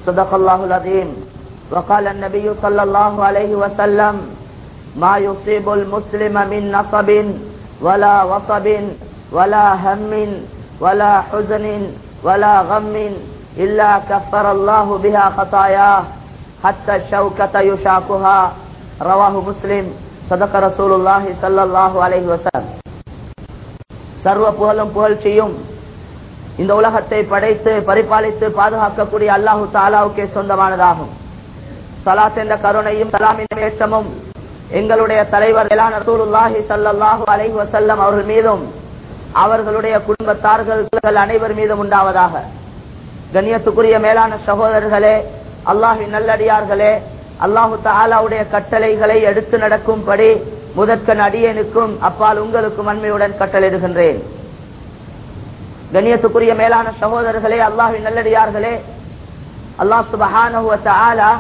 صدق الله العظيم وقال النبي صلى الله عليه وسلم ما يصيب المسلم من نصب ولا وصب ولا هم ولا حزن ولا غم إلا كفر الله بها خطاياه حتى الشوكة يشاكها رواه مسلم صدق رسول الله صلى الله عليه وسلم சர்வ புகழும் புகழ்ச்சியும் இந்த உலகத்தை படைத்து பரிபாலித்து பாதுகாக்கக்கூடிய அல்லாஹு தாலாவுக்கே சொந்தமானதாகும் சலாத் என்ற கருணையும் சலாமின் ஏற்றமும் எங்களுடைய தலைவர் எலான ரசூலுல்லாஹி ஸல்லல்லாஹு அலைஹி வஸல்லம் அவர்கள் மீதும் அவர்களுடைய குடும்பத்தார்கள் அனைவர் மீதும் உண்டாவதாக கண்ணியத்துக்குரிய மேலான சகோதரர்களே அல்லாஹின் நல்லடியார்களே அல்லாஹு தாலாவுடைய கட்டளைகளை எடுத்து நடக்கும்படி முதற்கன் அடியனுக்கும் அப்பால் உங்களுக்கும் அண்மையுடன் கட்டளையிடுகின்றேன் கண்ணியத்துக்குரிய மேலான சகோதரர்களே அல்லாஹின் நல்லடியார்களே அல்லாஹ் சுபஹானஹு ஆலா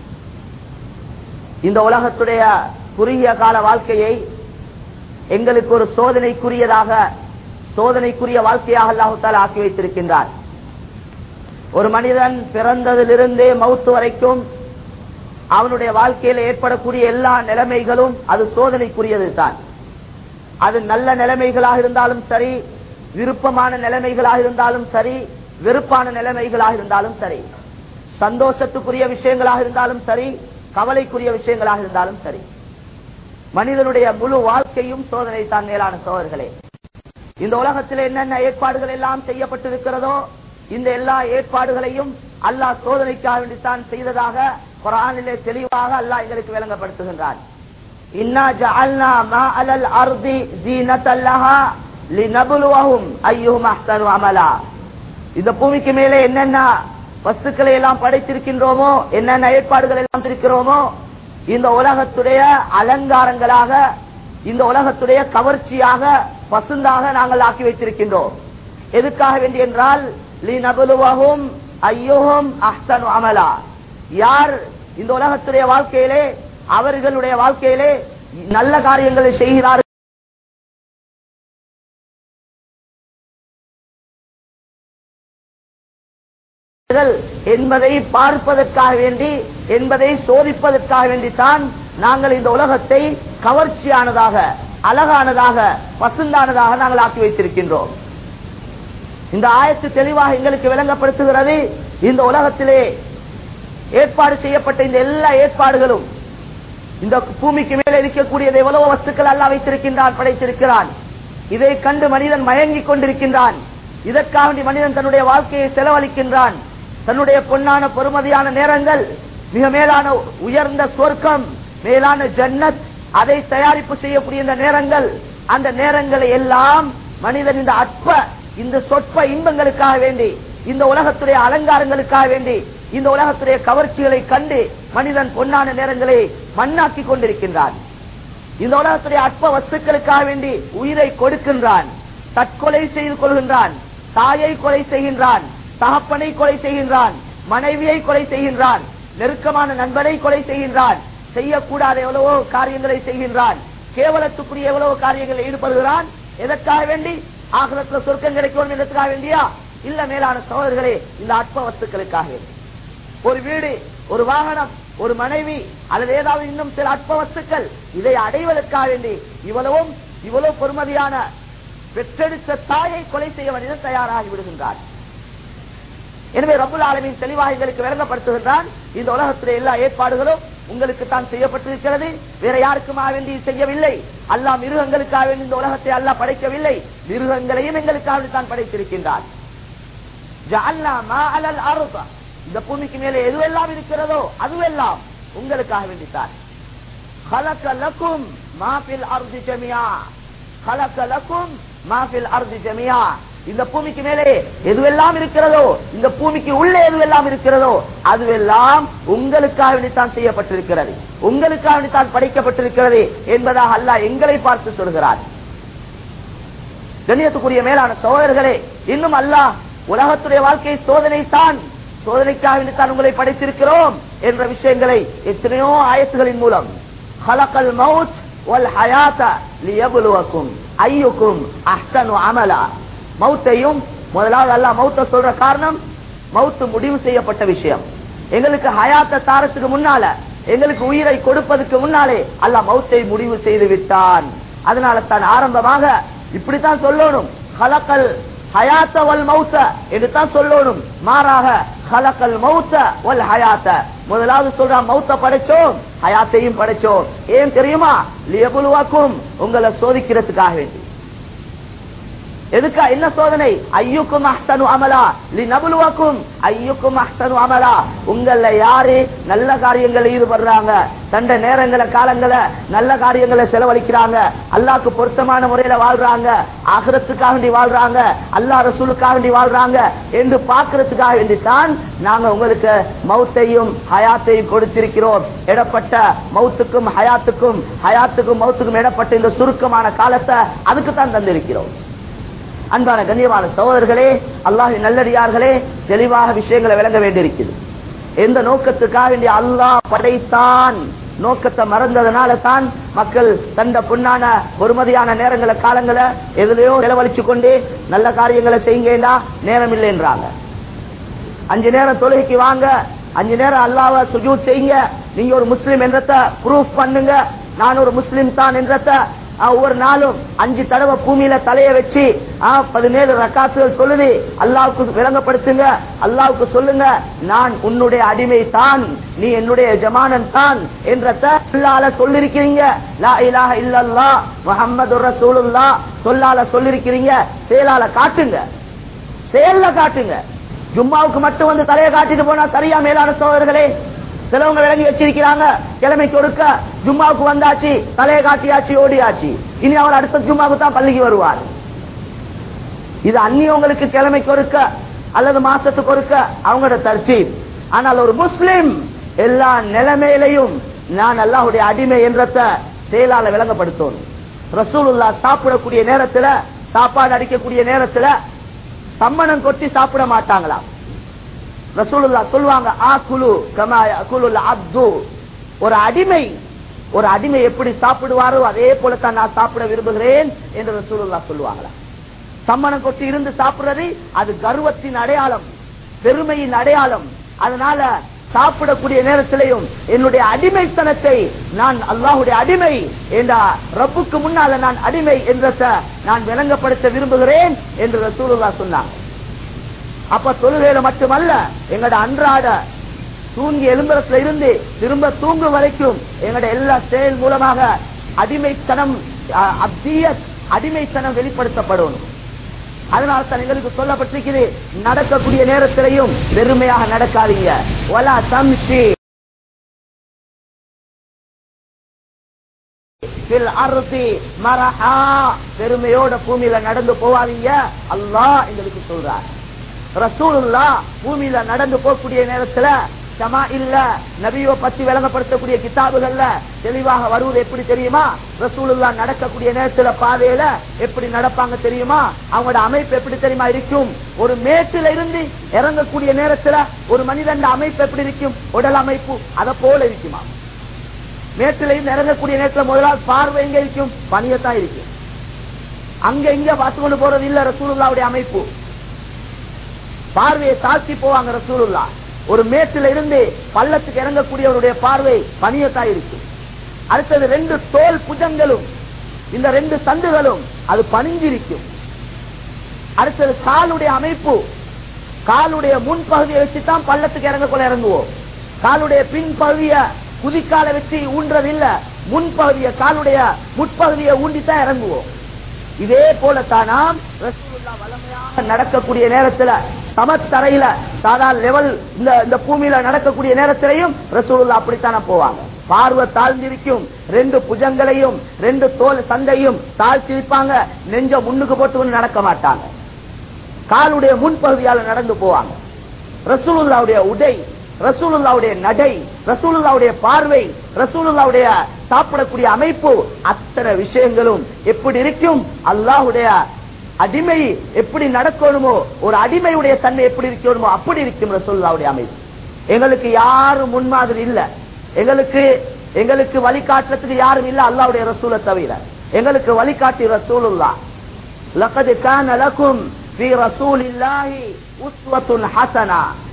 இந்த உலகத்துடைய குறுகிய கால வாழ்க்கையை எங்களுக்கு ஒரு சோதனைக்குரியதாக சோதனைக்குரிய வாழ்க்கையாக அல்லாஹு தாலா ஆக்கி வைத்திருக்கின்றார் ஒரு மனிதன் பிறந்ததிலிருந்தே மவுத்து வரைக்கும் அவனுடைய வாழ்க்கையில் ஏற்படக்கூடிய எல்லா நிலைமைகளும் அது சோதனைக்குரியது தான் அது நல்ல நிலைமைகளாக இருந்தாலும் சரி விருப்பமான நிலைமைகளாக இருந்தாலும் சரி வெறுப்பான நிலைமைகளாக இருந்தாலும் சரி சந்தோஷத்துக்குரிய விஷயங்களாக இருந்தாலும் சரி கவலைக்குரிய விஷயங்களாக இருந்தாலும் சரி மனிதனுடைய முழு வாழ்க்கையும் சோதனை தான் மேலான சோதர்களே இந்த உலகத்தில் என்னென்ன ஏற்பாடுகள் எல்லாம் செய்யப்பட்டிருக்கிறதோ இந்த எல்லா ஏற்பாடுகளையும் அல்லாஹ் சோதனைக்காக வேண்டித்தான் செய்ததாக குரானிலே தெளிவாக அல்லாஹ் எங்களுக்கு விளங்கப்படுத்துகின்றான் இன்னா ஜஅல்னா மா அலல் அர்தி ஜீனத்தல் லஹா லினப்லுவஹும் அய்யுஹும் அஹ்சனு அமலா இந்த பூமிக்கு மேலே என்னென்ன வஸ்துக்களை எல்லாம் படைத்திருக்கின்றோமோ என்னென்ன ஏற்பாடுகள் எல்லாம் இருக்கிறோமோ இந்த உலகத்துடைய அலங்காரங்களாக இந்த உலகத்துடைய கவர்ச்சியாக பசுந்தாக நாங்கள் ஆக்கி வைத்திருக்கின்றோம் எதுக்காக வேண்டி என்றால் லினபுலுவஹும் ஐயோஹும் அஹ்சனு அமலா யார் இந்த உலகத்துடைய வாழ்க்கையிலே அவர்களுடைய வாழ்க்கையிலே நல்ல காரியங்களை செய்கிறார்கள் என்பதை பார்ப்பதற்காக வேண்டி என்பதை சோதிப்பதற்காக வேண்டித்தான் நாங்கள் இந்த உலகத்தை கவர்ச்சியானதாக அழகானதாக பசுந்தானதாக நாங்கள் ஆக்கி வைத்திருக்கின்றோம் இந்த ஆயத்து தெளிவாக எங்களுக்கு விளங்கப்படுத்துகிறது இந்த உலகத்திலே ஏற்பாடு செய்யப்பட்ட இந்த எல்லா ஏற்பாடுகளும் இந்த பூமிக்கு மேலே இருக்கக்கூடியது எவ்வளவு வஸ்துக்கள் அல்லா வைத்திருக்கின்றான் படைத்திருக்கிறான் இதை கண்டு மனிதன் மயங்கிக் கொண்டிருக்கின்றான் இதற்காக வேண்டி மனிதன் தன்னுடைய வாழ்க்கையை செலவழிக்கின்றான் தன்னுடைய பொன்னான பொறுமதியான நேரங்கள் மிக மேலான உயர்ந்த சொர்க்கம் மேலான ஜன்னத் அதை தயாரிப்பு செய்யக்கூடிய இந்த நேரங்கள் அந்த நேரங்களை எல்லாம் மனிதன் இந்த அற்ப இந்த சொற்ப இன்பங்களுக்காக வேண்டி இந்த உலகத்துடைய அலங்காரங்களுக்காக வேண்டி இந்த உலகத்துடைய கவர்ச்சிகளை கண்டு மனிதன் பொன்னான நேரங்களை மண்ணாக்கி கொண்டிருக்கின்றான் இந்த உலகத்துடைய அற்ப வஸ்துக்களுக்காக வேண்டி உயிரை கொடுக்கின்றான் தற்கொலை செய்து கொள்கின்றான் தாயை கொலை செய்கின்றான் தகப்பனை கொலை செய்கின்றான் மனைவியை கொலை செய்கின்றான் நெருக்கமான நண்பனை கொலை செய்கின்றான் செய்யக்கூடாத எவ்வளவோ காரியங்களை செய்கின்றான் கேவலத்துக்குரிய எவ்வளவோ காரியங்களில் ஈடுபடுகிறான் எதற்காக வேண்டி ஆகலத்துல சொர்க்கம் கிடைக்கும் என்பதற்காக வேண்டியா இல்ல மேலான சோதர்களே இந்த அற்ப வஸ்துக்களுக்காக வேண்டி ஒரு வீடு ஒரு வாகனம் ஒரு மனைவி அல்லது ஏதாவது இன்னும் சில அற்ப வஸ்துக்கள் இதை அடைவதற்காக வேண்டி இவ்வளவும் இவ்வளவு பொறுமதியான பெற்றெடுத்த தாயை கொலை செய்ய மனிதன் தயாராகி விடுகின்றான் எனவே ரபுல் ஆலமின் தெளிவாக எங்களுக்கு விளங்கப்படுத்துகின்றான் இந்த உலகத்துடைய எல்லா ஏற்பாடுகளும் உங்களுக்கு தான் செய்யப்பட்டிருக்கிறது வேற யாருக்குமாக வேண்டி செய்யவில்லை அல்லா மிருகங்களுக்காக வேண்டி இந்த உலகத்தை அல்லா படைக்கவில்லை மிருகங்களையும் எங்களுக்காக தான் படைத்திருக்கின்றான் இந்த பூமிக்கு மேலே எதுவெல்லாம் இருக்கிறதோ அதுவெல்லாம் உங்களுக்காக வேண்டித்தான் இந்த பூமிக்கு மேலே எதுவெல்லாம் இருக்கிறதோ இந்த பூமிக்கு உள்ளே எதுவெல்லாம் இருக்கிறதோ அதுவெல்லாம் உங்களுக்காக வேண்டித்தான் செய்யப்பட்டிருக்கிறது உங்களுக்காக வேண்டித்தான் படைக்கப்பட்டிருக்கிறது என்பதாக அல்லாஹ் எங்களை பார்த்து சொல்கிறார் கண்ணியத்துக்குரிய மேலான சகோதரர்களே இன்னும் அல்லாஹ் உலகத்துடைய வாழ்க்கை சோதனை தான் சோதனைக்காக வேண்டித்தான் உங்களை படைத்திருக்கிறோம் என்ற விஷயங்களை எத்தனையோ ஆயத்துகளின் மூலம் ஹலக்கல் மவுத் வல் ஹயாத்த லியபுலுவக்கும் ஐயுக்கும் அஹ்சனு அமலா மௌத்தையும் முதலாவது அல்லாஹ் மௌத்த சொல்ற காரணம் மௌத்து முடிவு செய்யப்பட்ட விஷயம் எங்களுக்கு ஹயாத்த தாரத்துக்கு முன்னால எங்களுக்கு உயிரை கொடுப்பதற்கு முன்னாலே அல்லாஹ் மௌத்தை முடிவு செய்து விட்டான் அதனால தான் ஆரம்பமாக இப்படித்தான் சொல்லணும் ஹலக்கல் ஹயாத்த வல் மௌத்த என்று தான் சொல்லணும் மாறாக ஹலக்கல் மௌத்த வல் ஹயாத்த முதலாவது சொல்றான் மௌத்த படைச்சோம் ஹயாத்தையும் படைச்சோம் ஏன் தெரியுமா லியபுலுவாக்கும் உங்களை சோதிக்கிறதுக்காக வேண்டி எதுக்கா என்ன சோதனை ஐயுக்கும் அஹ்சனு அமலா லி நபுலுவக்கும் ஐயுக்கும் அஹ்சனு அமலா உங்கள யாரு நல்ல காரியங்களை ஈடுபடுறாங்க தண்ட நேரங்களை காலங்களை நல்ல காரியங்களை செலவழிக்கிறாங்க அல்லாஹ்க்கு பொருத்தமான முறையில வாழ்றாங்க ஆகிரத்துக்காக வேண்டி வாழ்றாங்க அல்லாஹ் ரசூலுக்காக வேண்டி வாழ்றாங்க என்று பார்க்கறதுக்காக வேண்டி தான் நாங்க உங்களுக்கு மௌத்தையும் ஹயாத்தையும் கொடுத்திருக்கிறோம் இடப்பட்ட மௌத்துக்கும் ஹயாத்துக்கும் ஹயாத்துக்கும் மௌத்துக்கும் இடப்பட்ட இந்த சுருக்கமான காலத்தை அதுக்கு தான் தந்திருக்கிறோம் அன்பான கண்ணியமான சகோதரர்களே அல்லாஹின் நல்லடியார்களே தெளிவாக விஷயங்களை விளங்க வேண்டியிருக்கிறது எந்த நோக்கத்துக்காக வேண்டிய அல்லாஹ் படைத்தான் நோக்கத்தை மறந்ததுனால தான் மக்கள் தந்த பொன்னான பொறுமதியான நேரங்களை காலங்களை எதுலயோ செலவழிச்சு கொண்டு நல்ல காரியங்களை செய்யுங்கடா நேரம் இல்லைன்றாங்க அஞ்சு நேரம் தொழுகைக்கு வாங்க அஞ்சு நேரம் அல்லாஹ்வை சுஜூத் செய்யுங்க நீங்க ஒரு முஸ்லிம் என்றத ப்ரூஃப் பண்ணுங்க நான் ஒரு முஸ்லிம் தான் என்றத ஆஹ், ஒவ்வொரு நாளும் அஞ்சு தடவை பூமியில தலைய வச்சு ஆஹ், பதினேழு ரக்காத்துகள் சொல்லுது அல்லாவுக்கு விளங்கப்படுத்துங்க அல்லாவுக்கு சொல்லுங்க நான் உன்னுடைய அடிமை தான் நீ என்னுடைய ஜமானன் தான் என்றத சொல்லால சொல்லிருக்கிறீங்க லா இலாஹ இல்லல்லாஹ் முஹம்மது ரசூலுல்லாஹ் சொல்லால சொல்லிருக்கிறீங்க செயலால காட்டுங்க செயல்ல காட்டுங்க ஜும்மாவுக்கு மட்டும் வந்து தலையை காட்டிட்டு போனா சரியா மேலான சோதர்களே சிலவங்க விளங்கி வச்சிருக்கிறாங்க கிழமை கொடுக்க ஜும்மாவுக்கு வந்தாச்சு தலையை காட்டியாச்சு ஓடியாச்சு இனி அவர் அடுத்த ஜும்மாவுக்கு தான் பள்ளிக்கு வருவார் இது அந்நியவங்களுக்கு கிழமை கொடுக்க அல்லது மாசத்துக்கு கொடுக்க அவங்களோட தர்த்தீப் ஆனால் ஒரு முஸ்லிம் எல்லா நிலைமையிலையும் நான் அல்லாஹ்வுடைய அடிமை என்றத செயலால விளங்கப்படுத்தணும் ரசூலுல்லா சாப்பிடக்கூடிய நேரத்துல சாப்பாடு அடிக்கக்கூடிய நேரத்துல சம்மணம் கொட்டி சாப்பிட மாட்டாங்களாம் ரசூலுல்லா சொல்லுவாங்க ஆக்குலு கமா அக்குலுல் அப்து ஒரு அடிமை ஒரு அடிமை எப்படி சாப்பிடுவாரோ அதே போலத்தான் நான் சாப்பிட விரும்புகிறேன் என்று ரசூலுல்லா சொல்லுவாங்களா சம்மணம் கொட்டி இருந்து சாப்பிடுறது அது கர்வத்தின் அடையாளம் பெருமையின் அடையாளம் அதனால சாப்பிடக்கூடிய நேரத்திலையும் என்னுடைய அடிமைத்தனத்தை நான் அல்லாஹுடைய அடிமை என்ற ரப்புக்கு முன்னால நான் அடிமை என்றத நான் விளங்கப்படுத்த விரும்புகிறேன் என்று ரசூலுல்லா சொன்னாங்க அப்ப தொழுகையில மட்டுமல்ல எங்கட அன்றாட தூங்கி எலும்பரத்துல இருந்து திரும்ப தூங்கும் வரைக்கும் எங்கட எல்லா செயல் மூலமாக அடிமைத்தனம் அஹ், அப்தியத் அடிமைத்தனம் வெளிப்படுத்தப்படணும் அதனால தான் எங்களுக்கு சொல்லப்பட்டிருக்கிறது நடக்கக்கூடிய நேரத்திலையும் பெருமையாக நடக்காதீங்க வலா தம்ஷி ஃபில் அர்தி மரஹா பெருமையோட பூமியில நடந்து போவாதீங்க அல்லாஹ் எங்களுக்கு சொல்றார் ரசூலுல்லா பூமியில நடந்து போகக்கூடிய நேரத்துல சமா இல்ல நபியோ பத்தி விளங்கப்படுத்தக்கூடிய கிதாபுகள்ல தெளிவாக வருவது எப்படி தெரியுமா ரசூலுல்லா நடக்கக்கூடிய நேரத்துல பாதையில எப்படி நடப்பாங்க தெரியுமா அவங்களோட அமைப்பு எப்படி தெரியுமா இருக்கும் ஒரு மேட்டில இருந்து இறங்கக்கூடிய நேரத்துல ஒரு மனிதன் அமைப்பு எப்படி இருக்கும் உடல் அமைப்பு அத போல இருக்குமா மேட்டில இருந்து இறங்கக்கூடிய நேரத்துல முதலாவது பார்வை எங்க இருக்கும் பணியத்தான் இருக்கும் அங்க இங்க பார்த்து கொண்டு போறது இல்ல ரசூலுல்லாவுடைய அமைப்பு பார்வையை தாழ்த்தி போவாங்க ரசூலுல்லா ஒரு மேட்டில இருந்து பள்ளத்துக்கு இறங்கக்கூடியவருடைய பார்வை பணியத்தான் இருக்கும் அடுத்தது ரெண்டு தோல் புஜங்களும் இந்த ரெண்டு சந்துகளும் அது பணிஞ்சிருக்கும் அடுத்தது காலுடைய அமைப்பு காலுடைய முன்பகுதியை வச்சுதான் பள்ளத்துக்கு இறங்கக்குள்ள இறங்குவோம் காலுடைய பின்பகுதிய குதிக்கால வச்சு ஊன்றது இல்ல முன்பகுதிய காலுடைய முற்பகுதியை ஊண்டித்தான் இறங்குவோம் இதே போலத்தான் நாம் ரசூலுல்லா வளமையாக நடக்கக்கூடிய நேரத்துல சமத்தரையில சாதாரண லெவல் இந்த இந்த பூமியில நடக்கக்கூடிய நேரத்திலையும் ரசூலுல்லா அப்படித்தானே போவாங்க பார்வை தாழ்ந்திருக்கும் ரெண்டு புஜங்களையும் ரெண்டு தோல் சந்தையும் தாழ்த்திருப்பாங்க நெஞ்ச முன்னுக்கு போட்டு கொண்டு நடக்க மாட்டாங்க காலுடைய முன்பகுதியால நடந்து போவாங்க ரசூலுல்லாவுடைய உடை ரசூலுல்லாவுடைய நடை ரசூலுல்லாவுடைய பார்வை ரசூலுல்லாவுடைய சாப்பிடக்கூடிய அமைப்பு அத்தனை விஷயங்களும் எப்படி இருக்கும் அல்லாஹுடைய அடிமை எப்படி நடக்கணுமோ ஒரு அடிமையுடைய தன்மை எப்படி இருக்கணுமோ அப்படி இருக்கும் ரசூலுல்லாவுடைய அமைப்பு எங்களுக்கு யாரும் முன்மாதிரி இல்ல எங்களுக்கு எங்களுக்கு வழிகாட்டுறதுக்கு யாரும் இல்ல அல்லாவுடைய ரசூலை தவிர எங்களுக்கு வழிகாட்டி ரசூலுல்லா لقد كان لكم في رسول الله أسوة حسنة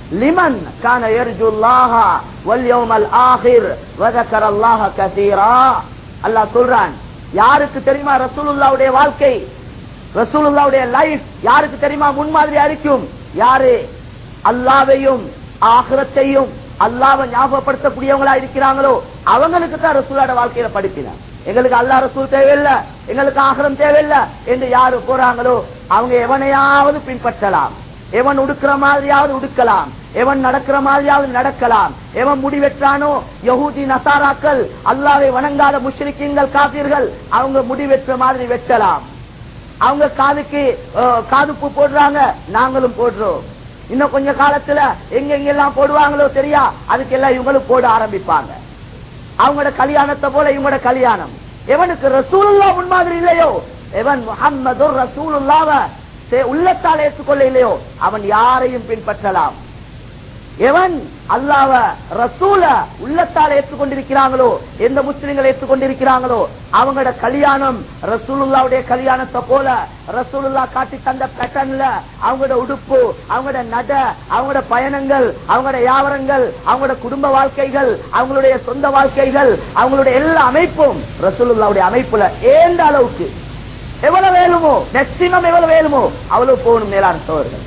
லிமன் கான யர்ஜுல்லாஹ வல் யௌமல் ஆகிர் வதக்கர அல்லாஹ கதீரா அல்லாஹ் சொல்றான் யாருக்கு தெரியுமா ரசூலுல்லாவுடைய வாழ்க்கை ரசூலுல்லாவுடைய லைஃப் யாருக்கு தெரியுமா முன்மாதிரியா இருக்கும் யாரு அல்லாவையும் ஆகிரத்தையும் அல்லாவை ஞாபகப்படுத்தக்கூடியவங்களா இருக்கிறாங்களோ அவங்களுக்கு தான் ரசூலோட வாழ்க்கையில படிப்பினார் எங்களுக்கு அல்லா ரசூல் தேவையில்லை எங்களுக்கு ஆகிரம் தேவையில்லை என்று யாரு போறாங்களோ அவங்க எவனையாவது பின்பற்றலாம் எவன் உடுக்கிற மாதிரியாவது உடுக்கலாம் எவன் நடக்கிற மாதிரியாவது நடக்கலாம் எவன் முடிவெற்றானோ யஹூதி நசாராக்கள் அல்லாவை வணங்காத முஷ்ரிக்கீங்கள் காப்பீர்கள் அவங்க முடிவெற்ற மாதிரி வெட்டலாம் அவங்க காதுக்கு அஹ், காதுப்பு போடுறாங்க நாங்களும் போடுறோம் இன்னும் கொஞ்ச காலத்துல எங்க எங்கெல்லாம் போடுவாங்களோ தெரியா அதுக்கெல்லாம் இவங்களும் போட ஆரம்பிப்பாங்க அவங்களோட கல்யாணத்தை போல இவங்களோட கல்யாணம் எவனுக்கு ரசூலுல்லா முன்மாதிரி இல்லையோ எவன் முகம்மது ரசூலுல்லாவ சே- உள்ளத்தால் ஏற்றுக்கொள்ள இல்லையோ அவன் யாரையும் பின்பற்றலாம் எவன் அல்லாவ ரசூல உள்ளத்தால் ஏற்றுக்கொண்டிருக்கிறாங்களோ எந்த முஸ்லிம்கள் ஏற்றுக்கொண்டிருக்கிறாங்களோ அவங்களோட கல்யாணம் ரசூலுல்லாவுடைய கல்யாணத்தை போல ரசூலுல்லா காட்டி தந்த பேட்டர்ன்ல அவங்களோட உடுப்பு அவங்களோட நட அவங்களோட பயணங்கள் அவங்களோட வியாபாரங்கள் அவங்களோட குடும்ப வாழ்க்கைகள் அவங்களுடைய சொந்த வாழ்க்கைகள் அவங்களுடைய எல்லா அமைப்பும் ரசூலுல்லாவுடைய அமைப்புல ஏந்த அளவுக்கு எவ்வளவு வேணுமோ மேக்சிமம் எவ்வளவு வேணுமோ அவ்வளவு போகணும் மேலான சோழர்கள்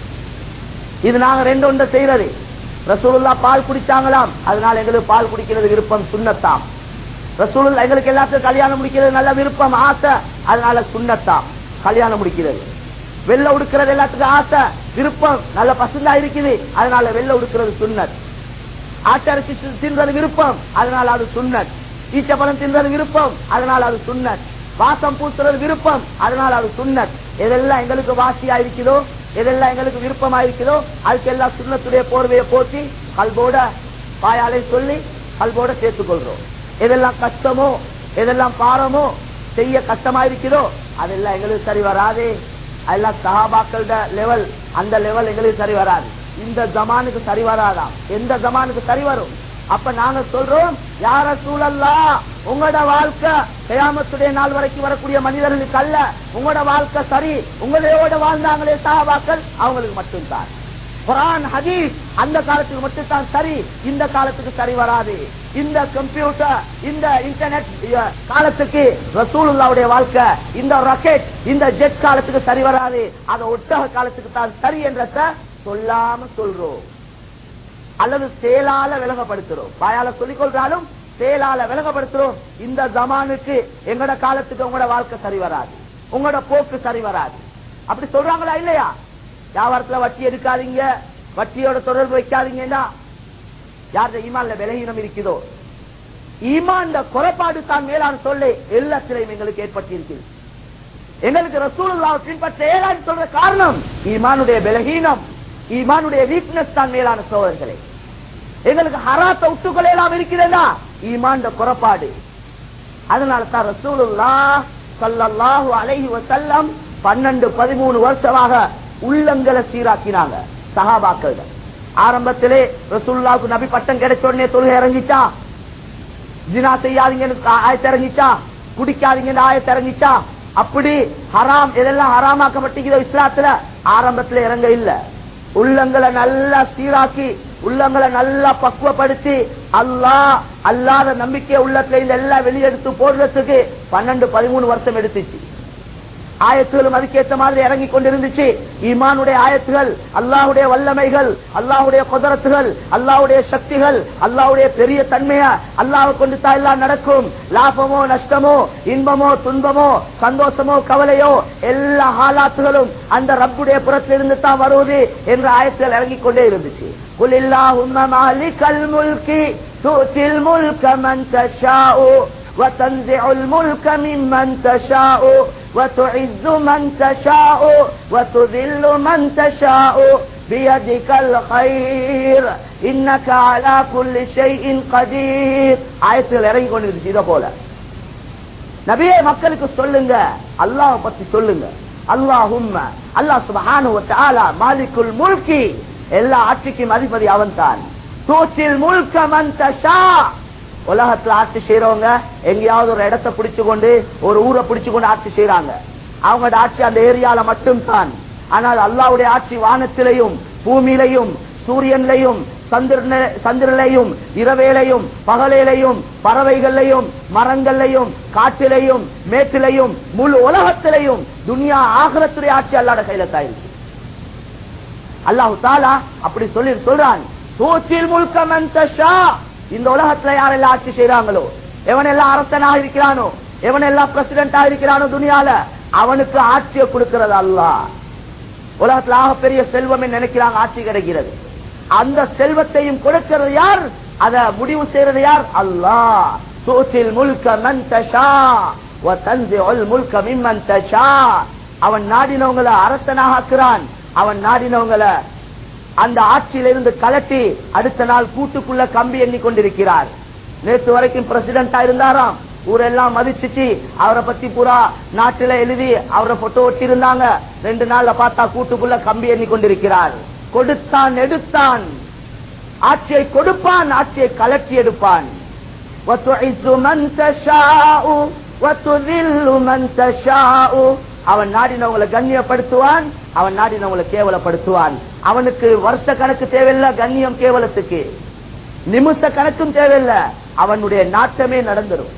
இது நாங்க ரெண்டு ஒன்றை செய்யறது ரசூலுல்லா பால் குடிச்சாங்களாம் அதனால எங்களுக்கு பால் குடிக்கிறது விருப்பம் சுண்ணத்தாம் ரசூலுல்லா எங்களுக்கு எல்லாத்துக்கும் கல்யாணம் முடிக்கிறது நல்ல விருப்பம் ஆசை அதனால சுண்ணத்தாம் கல்யாணம் முடிக்கிறது வெள்ள உடுக்கிறது எல்லாத்துக்கும் ஆசை விருப்பம் நல்ல பசுந்தா இருக்குது அதனால வெள்ள உடுக்கிறது சுண்ணத் ஆட்டரிசி தின்றது விருப்பம் அதனால அது சுண்ணத் ஈச்சப்பழம் தின்றது விருப்பம் அதனால அது சுண்ணத் வாசம் பூசுறது விருப்பம் அதனால அது சுண்ணத் எதெல்லாம் எங்களுக்கு வாசியா இருக்குதோ எதெல்லாம் எங்களுக்கு விருப்பமா இருக்குதோ அதுக்கெல்லாம் சுண்ணத்துடைய போர்வையை போற்றி கல்போட பாயாலை சொல்லி கல்போட சேர்த்துக் கொள்றோம் எதெல்லாம் கஷ்டமோ எதெல்லாம் பாரமோ செய்ய கஷ்டமா இருக்குதோ அதெல்லாம் எங்களுக்கு சரி வராதே அதெல்லாம் சஹாபாக்களோட லெவல் அந்த லெவல் எங்களுக்கு சரி வராது இந்த ஜமானுக்கு சரி வராதாம் எந்த ஜமானுக்கு சரி வரும் அப்ப நாங்க சொல்றோம் யார சூழல்லா உங்களோட வாழ்க்கை கயாமத்துடைய நாள் வரைக்கும் வரக்கூடிய மனிதர்களுக்கு அல்ல உங்களோட வாழ்க்கை சரி உங்களோட வாழ்ந்தாங்களே சஹாபாக்கள் அவங்களுக்கு மட்டும்தான் குரான் ஹதீஸ் அந்த காலத்துக்கு மட்டும்தான் சரி இந்த காலத்துக்கு சரி வராது இந்த கம்ப்யூட்டர் இந்த இன்டர்நெட் அஹ், காலத்துக்கு ரசூலுல்லாவுடைய வாழ்க்கை இந்த ராக்கெட் இந்த ஜெட் காலத்துக்கு சரி வராது அந்த ஒட்டக காலத்துக்கு தான் சரி என்றத சொல்லாம சொல்றோம் அல்லது செயலால விளங்கப்படுத்துறோம் வாயால சொல்லிக் கொள்றாலும் செயலால விளங்கப்படுத்துறோம் இந்த ஜமானுக்கு எங்கட காலத்துக்கு உங்களோட வாழ்க்கை சரி வராது உங்களோட போக்கு சரி வராது அப்படி சொல்றாங்களா இல்லையா வியாபாரத்துல வட்டி எடுக்காதீங்க வட்டியோட தொடர்பு வைக்காதீங்கன்னா யார்கிட்ட ஈமான்ல விலகீனம் இருக்குதோ ஈமான் குறைபாடு தான் மேலான சொல்ல எல்லாத்திலையும் எங்களுக்கு ஏற்பட்டிருக்கிறது எங்களுக்கு ரசூலுல்லாவை பின்பற்ற ஏழான்னு சொல்ற காரணம் ஈமானுடைய பலகீனம் ஈமானுடைய வீக்னஸ் தான் மேலான சோதர்களே எங்களுக்கு ஹராத்த உட்டுக்கள் எல்லாம் இருக்கிறதா ஈமான் குறைபாடு அதனால தான் ரசூலுல்லா ஸல்லல்லாஹு அலைஹி வஸல்லம் பன்னெண்டு பதிமூணு வருஷமாக உள்ளங்களை சீராக்கினாங்க சஹாபாக்கள் ஆரம்பத்திலே ரசூலுல்லாவுக்கு நபி பட்டம் கிடைச்ச உடனே தொழுகை இறங்கிச்சா ஜினா செய்யாதீங்கன்னு ஆயத்து இறங்கிச்சா குடிக்காதீங்கன்னு ஆயத்து இறங்கிச்சா அப்படி ஹராம் எதெல்லாம் ஹராமாக்கப்பட்டிருக்கிறோ இஸ்லாத்துல ஆரம்பத்துல இறங்க இல்ல உள்ளங்களை நல்லா சீராக்கி உள்ளங்களை நல்லா பக்குவப்படுத்தி அல்லாஹ் அல்லாத நம்பிக்கை உள்ளத்துல இந்த எல்லாம் வெளியெடுத்து போடுறதுக்கு பன்னெண்டு பதிமூணு வருஷம் எடுத்துச்சு ஆயத்துகளும் அதுக்கேற்ற மாதிரி இறங்கி கொண்டிருந்துச்சு ஈமானுடைய ஆயத்துகள் அல்லாஹுடைய வல்லமைகள் அல்லாஹுடைய குதரத்துகள் அல்லாஹுடைய சக்திகள் அல்லாஹுடைய பெரிய தன்மைய அல்லாஹ் கொண்டு தான் எல்லாம் நடக்கும் லாபமோ நஷ்டமோ இன்பமோ துன்பமோ சந்தோஷமோ கவலையோ எல்லா ஹாலாத்துகளும் அந்த ரப்புடைய புறத்திலிருந்து தான் வருவது என்ற ஆயத்துகள் இறங்கிக் கொண்டே இருந்துச்சு قل اللهم مالك الملك تؤتي الملك من تشاء وتنزع الملك ممن تشاء وتعز من تشاء وتذل من تشاء بيدك الخير إنك على كل شيء قدير ஆயத்தில் இறங்கி கொண்டிருந்துச்சு இதை போல நபியே மக்களுக்கு சொல்லுங்க அல்லாஹ் பத்தி சொல்லுங்க அல்லாஹும் அல்லாஹ் சுபஹானு வ தஆலா மாலிகுல் முல்கி எல்லா ஆட்சிக்கும் அதிபதி அவன்தான் தூச்சில் முல்க மன் தஷா உலகத்துல ஆட்சி செய்யறவங்க எங்கேயாவது ஒரு இடத்தை பிடிச்சு கொண்டு ஒரு ஊரை பிடிச்சு கொண்டு ஆட்சி செய்யறாங்க அவங்களோட ஆட்சி அந்த ஏரியால மட்டும் தான் ஆனால் அல்லாவுடைய ஆட்சி வானத்திலையும் பூமியிலையும் சூரியன்லையும் சந்திரன- சந்திரனையும் இரவேலையும் பகலேலையும் பறவைகளையும் மரங்களையும் காட்டிலையும் மேட்டிலையும் முழு உலகத்திலையும் துனியா ஆகரத்துடைய ஆட்சி அல்லாட கையில தாயிருக்கு அல்லாஹு தாலா அப்படி சொல்லி சொல்றான் தூச்சில் முழுக்க மந்தஷா இந்த உலகத்துல யாரெல்லாம் ஆட்சி செய்யறாங்களோ எவன் எல்லாம் அரசனாக இருக்கிறானோ எவன் எல்லாம் பிரசிடண்டா இருக்கிறானோ துனியால அவனுக்கு ஆட்சியை கொடுக்கிறது அல்லாஹ் உலகத்துல ஆக பெரிய செல்வம் நினைக்கிறாங்க ஆட்சி கிடைக்கிறது அந்த செல்வத்தையும் கொடுக்கிறது யார் அத முடிவு செய்யறது யார் அல்லாஹ் தூத்தில் முல்க மன் தஷா வதன்சிஉல் முல்க மிம்மன் தஷா அவன் நாடினவங்களை அரசனாக ஆக்குறான் அவன் நாடினவங்களை அந்த ஆட்சியிலிருந்து கலட்டி அடுத்த நாள் கூட்டுக்குள்ள கம்பி எண்ணி கொண்டிருக்கிறார் நேற்று வரைக்கும் பிரசிடண்டா இருந்தாராம் ஊரெல்லாம் மதிச்சுச்சு அவரை பத்தி பூரா நாட்டுல எழுதி அவரை போட்டோ ஒட்டி இருந்தாங்க ரெண்டு நாள்ல பார்த்தா கூட்டுக்குள்ள கம்பி எண்ணி கொண்டிருக்கிறார் கொடுத்தான் எடுத்தான் ஆட்சியை கொடுப்பான் ஆட்சியை கலட்டி எடுப்பான் وَتُعِزُّ مَن تَشَاءُ وَتُذِلُّ مَن تَشَاءُ அவன் நாடினவங்களை கண்ணியப்படுத்துவான் அவன் நாடினவங்களை கேவலப்படுத்துவான் அவனுக்கு வருஷ கணக்கு தேவையில்லை கண்ணியம் கேவலத்துக்கு நிமிஷ கணக்கும் தேவையில்லை அவனுடைய நாட்டமே நடந்துரும்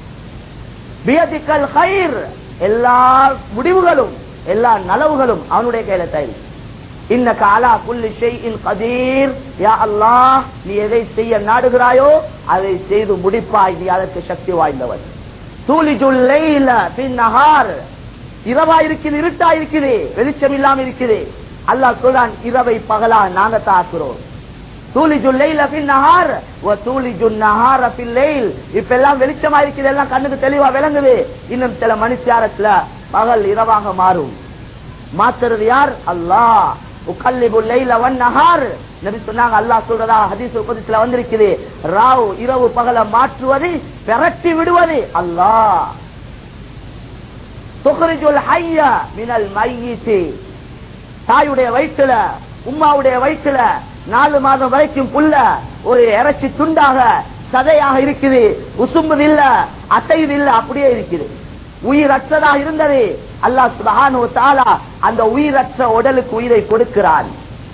பியதிக்கல் ஹைர் எல்லா முடிவுகளும் எல்லா நலவுகளும் அவனுடைய கையில தயிர் இன்னக அலா குல்லி ஷைஇன் கதீர் யா அல்லாஹ் நீ எதை செய்ய நாடுகிறாயோ அதை செய்து முடிப்பாய் நீ அதற்கு சக்தி வாய்ந்தவன் தூலிஜுல் லைல பின் நஹார் இரவா இருக்குது இருட்டா இருக்குது வெளிச்சம் இல்லாம இருக்குது அல்லாஹ் சொல்றான் இரவை பகலா நாங்க தாக்குறோம் தூலிஜுல் லைல பின் நஹார் வ தூலிஜுன் நஹார பில் லைல் இப்ப எல்லாம் வெளிச்சமா இருக்குது எல்லாம் கண்ணுக்கு தெளிவா விளங்குது இன்னும் சில மணித்தியாரத்துல பகல் இரவாக மாறும் மாத்துறது யார் அல்லாஹ் உக்கல்லிபுல் லைல வன் நஹார் நபி சொன்னாங்க அல்லாஹ் சொல்றதா ஹதீஸ் உபதேசத்துல வந்திருக்குது ராவ் இரவு பகல மாற்றுவது பெரட்டி விடுவது அல்லாஹ் துஹ்ரிஜுல் ஹய்ய மினல் மையித்தி தாயுடைய வயிற்றுல உம்மாவுடைய வயிற்றுல நாலு மாதம் வரைக்கும் புல்ல ஒரு இறைச்சி துண்டாக சதையாக இருக்குது உசும்புது இல்ல அசைது இல்ல அப்படியே இருக்குது உயிரற்றதா இருந்தது அல்லாஹ் சுபஹானு தாலா அந்த உயிரற்ற உடலுக்கு உயிரை கொடுக்கிறான்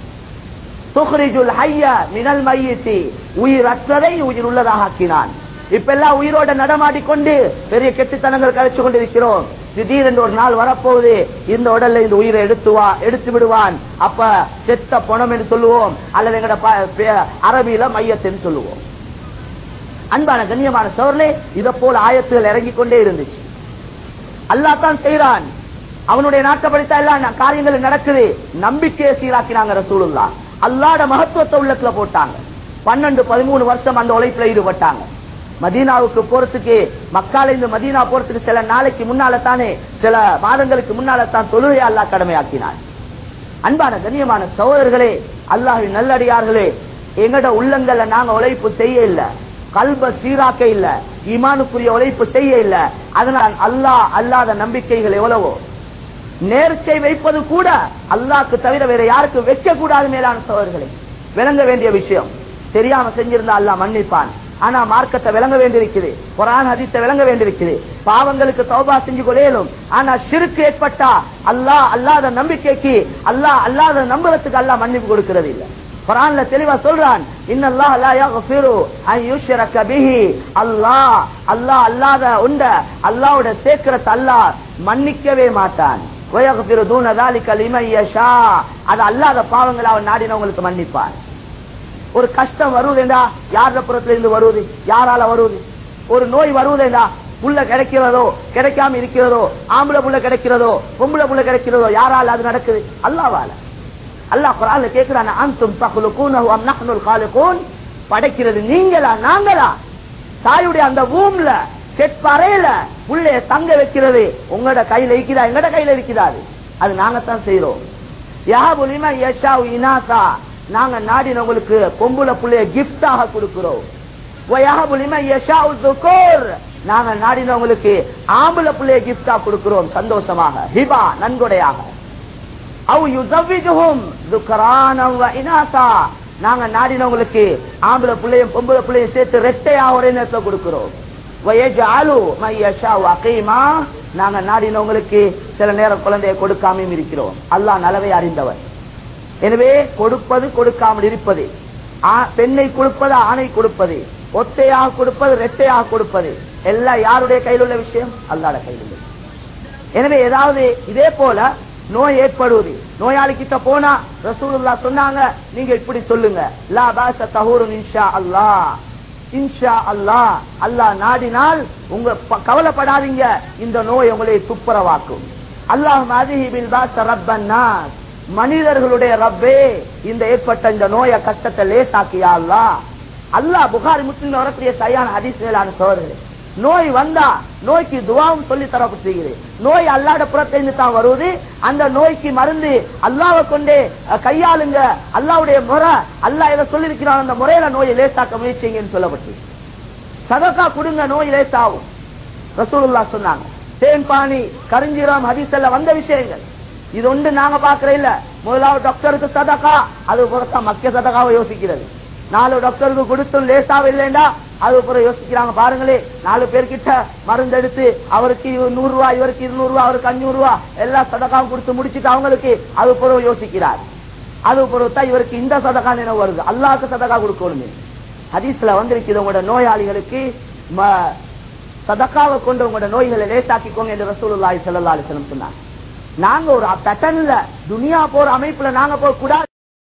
துஹ்ரிஜுல் ஹய்ய மினல் மையித்தி உயிரற்றதை உயிர் உள்ளதாக ஆக்கினான் இப்ப எல்லாம் உயிரோட நடமாடிக்கொண்டு பெரிய கெட்டுத்தனங்கள் கழிச்சு கொண்டிருக்கிறோம் திடீரென்று ஒரு நாள் வரப்போகுது இந்த உடல்ல இந்த உயிரை எடுத்து வா எடுத்து விடுவான் அப்ப செத்த பணம் என்று சொல்லுவோம் அல்லது எங்கட ப- பே- அரபியில மையத்தின்னு சொல்லுவோம் அன்பான கண்ணியமான சோர்லே இதை போல ஆயத்துகள் இறங்கிக் கொண்டே இருந்துச்சு அல்லாஹ் தான் செய்யறான் அவனுடைய நாட்டப்படித்தான் எல்லாம் ந- காரியங்கள் நடக்குது நம்பிக்கையை சீராக்கினாங்க ரசூலுல்லா அல்லாட மகத்துவத்தை உள்ளத்துல போட்டாங்க பன்னெண்டு பதிமூணு வருஷம் அந்த உழைப்புல ஈடுபட்டாங்க மதீனாவுக்கு போறதுக்கு மக்கால இருந்து மதீனா போறதுக்கு சில நாளைக்கு முன்னால தானே சில மாதங்களுக்கு முன்னால தான் தொழுகை அல்லாஹ் கடமையாக்கினான் அன்பான கண்ணியமான சகோதரர்களே அல்லாஹின் நல்லடியார்களே எங்கட உள்ளங்கள்ல நாங்க உழைப்பு செய்ய இல்ல கல்ப சீராக்க இல்ல ஈமானுக்குரிய உழைப்பு செய்ய இல்ல அதனால் அல்லாஹ் அல்லாத நம்பிக்கைகள் எவ்வளவோ நேர்ச்சை வைப்பது கூட அல்லாஹ்க்கு தவிர வேற யாருக்கு வைக்க கூடாது மேலான சகோதரர்களே விளங்க வேண்டிய விஷயம் தெரியாம செஞ்சிருந்தா அல்லாஹ் மன்னிப்பான் ஆனா மார்க்கத்தை விளங்க வேண்டியிருக்குது குரான் ஹதீஸை விளங்க வேண்டியிருக்குது பாவங்களுக்கு தௌபா செஞ்சு கொள்ளையிலும் ஆனா ஷிருக்கு ஏற்பட்டா அல்லாஹ் அல்லாத நம்பிக்கைக்கு அல்லாஹ் அல்லாத நம்புறதுக்கு அல்லாஹ் மன்னிப்பு கொடுக்கிறது இல்ல குரான்ல தெளிவா சொல்றான் இன்னல்லாஹ் லா யக்ஃபிரு அன் யுஷ்ரக பிஹி அல்லாஹ் அல்லாஹ் அல்லாத உண்ட அல்லாஹ்வோட சேர்க்கிறத அல்லாஹ் மன்னிக்கவே மாட்டான் வயக்ஃபிரு தூன ذلك لمن يشاء அது அல்லாத பாவங்களை அவன் நாடினவங்களுக்கு மன்னிப்பான் ஒரு கஷ்டம் வருவதேண்டா யார புறத்துல இருந்து வருவது யாரால வருவது ஒரு நோய் வருவதேண்டா புள்ள கிடைக்கிறதோ கிடைக்காம இருக்கிறதோ ஆம்பளை புள்ள கிடைக்கிறதோ பொம்பளை புள்ள கிடைக்கிறதோ யாரால அது நடக்குது அல்லாவால அல்லாஹ் குரான்ல கேக்குறான் அன்தும் தഖ்லுகூனஹு அம் நஹ்னுல் காலிகூன் படைக்கிறது நீங்களா நாங்களா தாயுடைய அந்த பூம்ல செட்பறையில புள்ளைய தங்க வைக்கிறது உங்களோட கையில இருக்குதா எங்கட கையில இருக்குதா அது அது நாங்கத்தான் செய்யறோம் யாபுலிமா யஷா இனாசா நாங்க நாடினவங்களுக்கு பொம்புல புள்ளைய கிஃப்டாக கொடுக்கிறோம் வயஹபுலிமா யஷா துகூர் நாங்க நாடினவங்களுக்கு ஆம்பளை புள்ளைய கிஃப்டா கொடுக்கிறோம் சந்தோஷமாக ஹிபா நன்கொடையாக அவு யுசவ்விஜுஹும் துக்ரானம் வ இனாசா நாங்க நாடினவங்களுக்கு ஆம்பளை பிள்ளையும் பொம்பளை பிள்ளையும் சேர்த்து ரெட்டையா ஒரே நேரத்துல கொடுக்கிறோம் வயஜஅலு மை யஷாஉ அகீமா நாங்க நாடினவங்களுக்கு சில நேரம் குழந்தையை கொடுக்காமையும் இருக்கிறோம் அல்லாஹ் நலவை அறிந்தவர் எனவே கொடுப்பது கொடுக்காமல் இருப்பது ஆ- பெண்ணை கொடுப்பது ஆணை கொடுப்பது ஒத்தையாக கொடுப்பது ரெட்டையாக கொடுப்பது எல்லாம் யாருடைய கையில் உள்ள விஷயம் அல்லாட கையில் உள்ளது எனவே ஏதாவது இதே போல நோய் ஏற்படுவது நோயாளி கிட்ட போனா ரசூலுல்லா சொன்னாங்க நீங்க இப்படி சொல்லுங்க லா பாச தஹூருன் இன்ஷா அல்லாஹ் இன்ஷா அல்லாஹ் அல்லாஹ் நாடினால் உங்க ப- கவலைப்படாதீங்க இந்த நோய் உங்களை துப்புரவாக்கும் அல்லாஹ் மாதிஹிபில் பாச ரப்பன் நாஸ் மனிதர்களுடைய ரப்பே இந்த ஏற்பட்ட இந்த நோய கஷ்டத்தை லேசாக்கியா அல்லாஹ் அல்லாஹ் புகாரி முஸ்லிம் வரக்கூடிய சரியான ஹதீஸ் மேலான சோழர்களே நோய் வந்தா நோய்க்கு துவாவும் சொல்லி தரப்பட்டிருக்கிறது நோய் அல்லாட புறத்திலிருந்து தான் வருவது அந்த நோய்க்கு மருந்து அல்லாவை கொண்டே அஹ், கையாளுங்க அல்லாவுடைய முறை அல்லாஹ் எதை சொல்லியிருக்கிறான் அந்த முறையில நோயை லேசாக்க முயற்சிங்கன்னு சொல்லப்பட்டு சதக்கா கொடுங்க நோய் லேசாகும் ரசூலுல்லா சொன்னாங்க தேன்பானி கரிஞ்சிரம் ஹதீஸ்ல வந்த விஷயங்கள் இது ஒன்று நாங்க பாக்குற இல்ல முதலாவது டாக்டருக்கு சதக்கா அது பொறுத்தா மக்கிய சதக்காவை யோசிக்கிறது நாலு டாக்டருக்கு கொடுத்தும் லேசாவே இல்லைண்டா அது அப்புறம் யோசிக்கிறாங்க பாருங்களே நாலு பேர்கிட்ட மருந்து எடுத்து அவருக்கு இவ- நூறு ரூபாய் இவருக்கு இருநூறு ரூபாய் அவருக்கு அஞ்சூறு ரூபாய் எல்லா சதக்காவும் கொடுத்து முடிச்சிட்டு அவங்களுக்கு அது பிறகு யோசிக்கிறார் அது பிறகு தான் இவருக்கு இந்த சதக்கா நினைவு வருது அல்லாஹ்க்கு சதக்கா கொடுக்கணுமே ஹதீஸ்ல வந்திருக்குது உங்களோட நோயாளிகளுக்கு ம- சதக்காவை கொண்டு உங்களோட நோய்களை லேசாக்கிக்கோங்க என்று ரசூலுல்லாஹி ஸல்லல்லாஹு அலைஹி வஸல்லம் சொன்னாங்க நாங்க ஒரு பேட்டர்ன்ல துனியா போற அமைப்புல நாங்க போக கூடாது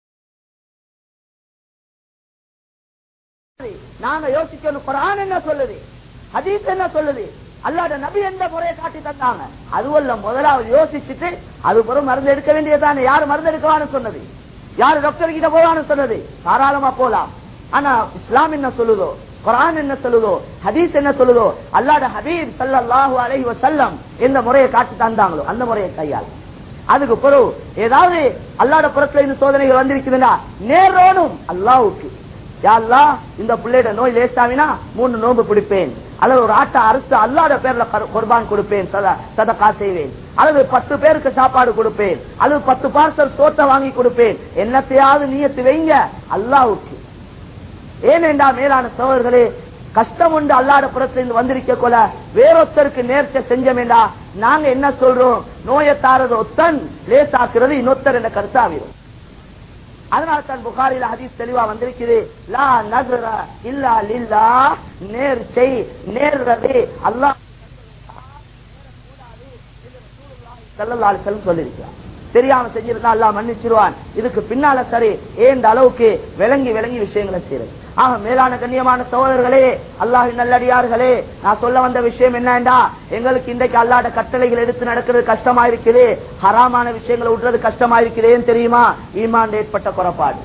நாங்க யோசிக்கணும் குரான் என்ன சொல்லுது ஹதீஸ் என்ன சொல்லுது அல்லாட நபி எந்த முறையை காட்டி தந்தாங்க அதுவல்ல முதலாவது யோசிச்சுட்டு அது பிறகு மருந்து எடுக்க வேண்டியதுதானே யாரு மருந்து எடுக்கவான்னு சொன்னது யாரு டாக்டர் கிட்ட போவான்னு சொன்னது தாராளமா போலாம் ஆனா இஸ்லாம் என்ன சொல்லுதோ குரான் என்ன சொல்லுதோ ஹதீஸ் என்ன சொல்லுதோ அல்லாட ஹபீப் ஸல்லல்லாஹு அலைஹி வஸல்லம் எந்த முறையை காட்டி தந்தாங்களோ அந்த முறையை கையாள் அதுக்கு பிறகு ஏதாவது அல்லாட புறத்துல இருந்து சோதனைகள் வந்திருக்குதுன்னா நேரோனும் அல்லாவுக்கு யா அல்லாஹ் இந்த பிள்ளையோட நோய் லேசாவினா மூணு நோன்பு பிடிப்பேன் அல்லது ஒரு ஆட்டை அறுத்து அல்லாட பேர்ல கர்- குர்பான் கொடுப்பேன் சத- சதக்கா செய்வேன் அல்லது பத்து பேருக்கு சாப்பாடு கொடுப்பேன் அல்லது பத்து பார்சல் சோத்தை வாங்கி கொடுப்பேன் என்னத்தையாவது நீயத்து வைங்க அல்லாவுக்கு ஏனென்றா மேலான சோழர்களே கஷ்டம் உண்டு அல்லாட புறத்திலிருந்து வந்திருக்க கொல வேறொத்தருக்கு நேர்ச்ச செஞ்சமேண்டா நாங்க என்ன சொல்றோம் நோயை தாரது ஒத்தன் லேசாக்குறது இன்னொத்தர் என்ற கருத்தாவிடும் அதனால தான் புகாரில ஹதீஸ் தெளிவா வந்திருக்குது லா நதுர இல்லா லில்லா நேர்ச்சை நேர்றது அல்லாஹ் ஸல்லல்லாஹு அலைஹி வஸல்லம் சொல்லியிருக்கிறார் தெரியாம செஞ்சிருந்தா அல்லாஹ் மன்னிச்சிருவான் இதுக்கு பின்னால சரி ஏந்த அளவுக்கு விளங்கி விளங்கி விஷயங்களை செய்யறது ஆக மேலான கண்ணியமான சகோதரர்களே அல்லாஹின் நல்லடியார்களே நான் சொல்ல வந்த விஷயம் என்னண்டா எங்களுக்கு இன்றைக்கு அல்லாட கட்டளைகள் எடுத்து நடக்கிறது கஷ்டமா இருக்குது ஹராமான விஷயங்களை விடுறது கஷ்டமா இருக்குதேன்னு தெரியுமா ஈமான் ஏற்பட்ட குறைபாடு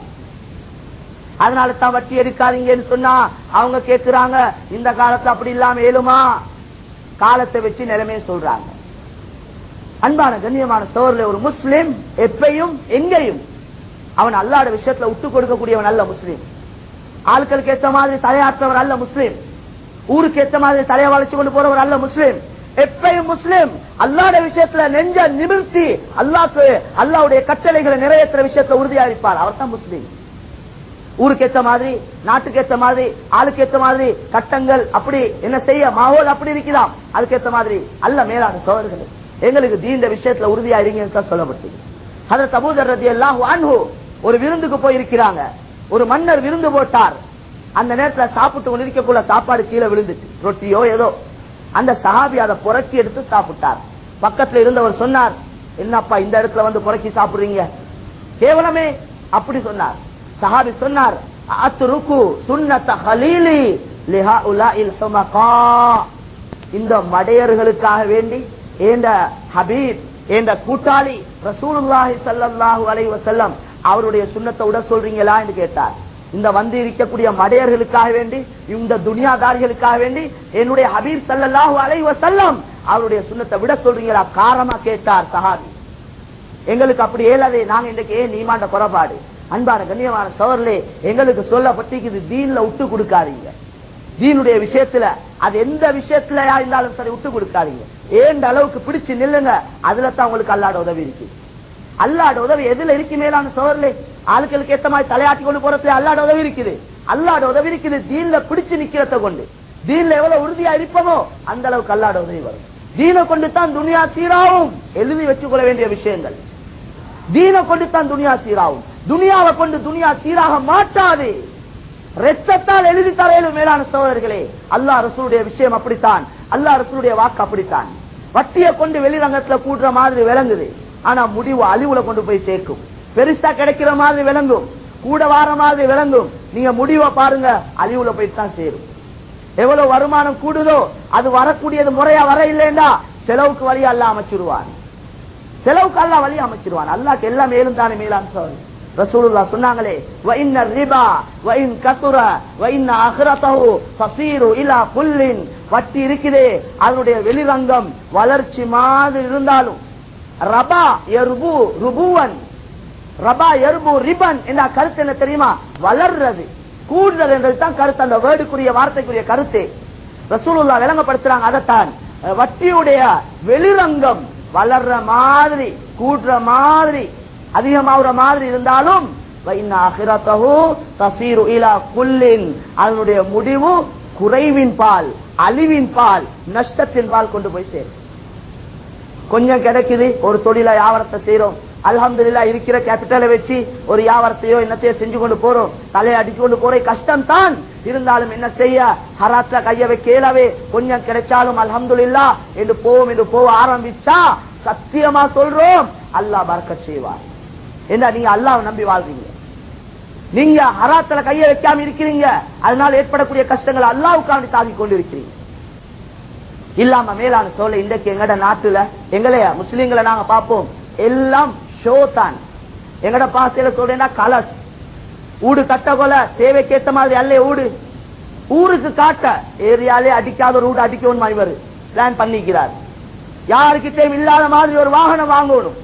அதனால தான் வட்டி எடுக்காதீங்கன்னு சொன்னா அவங்க கேட்கிறாங்க இந்த காலத்துல அப்படி இல்லாம ஏழுமா காலத்தை வச்சு நிலைமையை சொல்றாங்க அன்பான கண்ணியமான சோர்ல ஒரு முஸ்லிம் எப்பையும் எங்கேயும் அவன் அல்லாட விஷயத்துல விட்டு கொடுக்கக்கூடியவன் அல்ல முஸ்லிம் ஆட்களுக்கு ஏற்ற மாதிரி தலையாற்றவர் அல்ல முஸ்லிம் ஊருக்கு ஏற்ற மாதிரி தலையை வளைச்சு கொண்டு போறவர் அல்ல முஸ்லிம் எப்பயும் முஸ்லிம் அல்லாட விஷயத்துல நெஞ்ச நிமிர்த்தி அல்லாக்கு அல்லாவுடைய கட்டளைகளை நிறைவேற்றுற விஷயத்துல உறுதியா இருப்பார் அவர் தான் முஸ்லிம் ஊருக்கு ஏத்த மாதிரி நாட்டுக்கு ஏத்த மாதிரி ஆளுக்கு ஏத்த மாதிரி கட்டங்கள் அப்படி என்ன செய்ய மாவோல் அப்படி இருக்குதாம் அதுக்கு ஏத்த மாதிரி அல்ல மேலான சோழர்கள் எங்களுக்கு தீண்ட விஷயத்துல உறுதியா இருங்கன்னு தான் சொல்லப்பட்டு அதுல தபூதர் ரதி எல்லாம் அன்ஹு ஒரு விருந்துக்கு போயிருக்கிறாங்க ஒரு மன்னர் விருந்து போட்டார் அந்த நேரத்துல சாப்பிட்டு கொண்டிருக்கக்குள்ள சாப்பாடு கீழே விழுந்துச்சு ரொட்டியோ ஏதோ அந்த சஹாபி அதை புரட்டி எடுத்து சாப்பிட்டார் பக்கத்துல இருந்தவர் சொன்னார் என்னப்பா இந்த இடத்துல வந்து புரக்கி சாப்பிடுறீங்க கேவலமே அப்படி சொன்னார் சஹாபி சொன்னார் அத்ருக்கு சுன்னத ஹலீலி லிஹாஉலாஇல் ஹுமகா இந்த மடையர்களுக்காக வேண்டி ஏண்ட ஹபீப் ஏண்ட கூட்டாளி ரசூலுல்லாஹி ஸல்லல்லாஹு அலைஹி வஸல்லம் அவருடைய சுன்னத்தை விட சொல்றீங்களா என்று கேட்டார் இந்த வந்து இருக்கக்கூடிய மடையர்களுக்காக வேண்டி இந்த துனியாதாரிகளுக்காக வேண்டி என்னுடைய ஹபீப் ஸல்லல்லாஹு அலைஹி வஸல்லம் அவருடைய சுன்னத்தை விட சொல்றீங்களா காரணமா கேட்டார் சஹாபி எங்களுக்கு அப்படி ஏலாதே நாங்க இன்றைக்கு ஏன் நீமாண்ட குறைபாடு அன்பான கண்ணியமான சோர்லே எங்களுக்கு சொல்லப்பட்டிருக்குது தீன்ல விட்டு கொடுக்காதீங்க தீனுடைய விஷயத்துல அது எந்த விஷயத்துலயா இருந்தாலும் சரி விட்டு கொடுக்காதீங்க ஏண்ட அளவுக்கு பிடிச்சு நில்லுங்க அதுல தான் உங்களுக்கு அல்லாட உதவி இருக்கு அல்லாட உதவி எதுல இருக்கு மேலான சோர்லே ஆட்களுக்கு ஏத்த மாதிரி தலையாட்டி கொண்டு போறதுல அல்லாட உதவி இருக்குது அல்லாட உதவி இருக்குது தீன்ல பிடிச்சு நிக்கிறத கொண்டு தீன்ல எவ்வளவு உறுதியா இருப்பதோ அந்த அளவுக்கு அல்லாட உதவி வரும் தீனை கொண்டு தான் துனியா சீராவும் எழுதி வச்சுக் கொள்ள வேண்டிய விஷயங்கள் தீனை கொண்டு தான் துனியா சீராகும் துனியாவை கொண்டு துனியா சீராக மாட்டாது ரத்தத்தால் எழுதி தரையிலும் மேலான சகோதரர்களே அல்லாஹ் ரசூலுடைய விஷயம் அப்படித்தான் அல்லாஹ் ரசூலுடைய வாக்கு அப்படித்தான் வட்டியை கொண்டு வெளிரங்கத்துல கூடுற மாதிரி விளங்குது ஆனா முடிவு அழிவுல கொண்டு போய் சேர்க்கும் பெருசா கிடைக்கிற மாதிரி விளங்கும் கூட வார மாதிரி விளங்கும் நீங்க முடிவை பாருங்க அழிவுல போயிட்டு தான் சேரும் எவ்வளவு வருமானம் கூடுதோ அது வரக்கூடியது முறையா வர இல்லைண்டா செலவுக்கு வழி அல்ல அமைச்சிருவான் செலவுக்கு அல்ல வழி அமைச்சிருவான் அல்லாக்கு எல்லாம் மேலும் தானே மேலான்னு சொல்லு ரசூலுல்லா சொன்னாங்களே وَإِنَّ الرِّبَا وَإِنْ كَثُرَ وَإِنَّ أَخْرَتَهُ تَصِيرُ إِلَى كُلٍّ வட்டி இருக்குதே அதனுடைய வெளிரங்கம் வளர்ச்சி மாதிரி இருந்தாலும் ரபா எர்பு ருபுவன் ரபா எர்பு ரிபன் என்ற கருத்து என்ன தெரியுமா வளர்றது கூடுதல் என்றது தான் கருத்து அந்த வேர்டுக்குரிய வார்த்தைக்குரிய கருத்து ரசூலுல்லா விளங்கப்படுத்துறாங்க அதைத்தான் அஹ், வட்டியுடைய வெளிரங்கம் வளர்ற மாதிரி கூடுற மாதிரி அதிகமாகிற மாதிரி இருந்தாலும் وَإِنَّ آخِرَتَهُ تَصِيرُ إِلَى كُلٍّ அதனுடைய முடிவு குறைவின் பால் அழிவின் பால் நஷ்டத்தின் பால் கொண்டு போய் சேரும் கொஞ்சம் கிடைக்குது ஒரு தொழில வியாபாரத்தை செய்யறோம் அல்ஹம்துலில்லா இருக்கிற கேபிட்டலை வச்சு ஒரு வியாபாரத்தையோ என்னத்தையோ செஞ்சு கொண்டு போறோம் தலையை அடிச்சு கொண்டு போற கஷ்டம் தான் இருந்தாலும் என்ன செய்ய ஹராத்ல கைய வைக்கலவே கொஞ்சம் கிடைச்சாலும் அல்ஹம்துலில்லா என்று போவோம் என்று போக ஆரம்பிச்சா சத்தியமா சொல்றோம் அல்லாஹ் பறக்கத் செய்வார் என்ன நீங்க அல்லாஹ் நம்பி வாழ்றீங்க நீங்க ஹராத்துல கைய வைக்காம இருக்கிறீங்க அதனால ஏற்படக்கூடிய கஷ்டங்களை அல்லாவுக்காண்டி தாங்கிக் கொண்டு இருக்கிறீங்க இல்லாம மேலான சோலை இன்றைக்கு எங்கட நாட்டுல எங்களைய முஸ்லீம்களை நாங்க பார்ப்போம் எல்லாம் ஷோ தான் எங்கட பாசையில சொல்றேன்னா கலர்ஸ் ஊடு கட்ட கொல தேவைக்கேத்த மாதிரி அல்ல ஊடு ஊருக்கு காட்ட ஏரியாலே அடிக்காத ஒரு வீடு அடிக்கணும் இவர் பிளான் பண்ணிக்கிறார் யாருக்கிட்டையும் இல்லாத மாதிரி ஒரு வாகனம் வாங்கணும்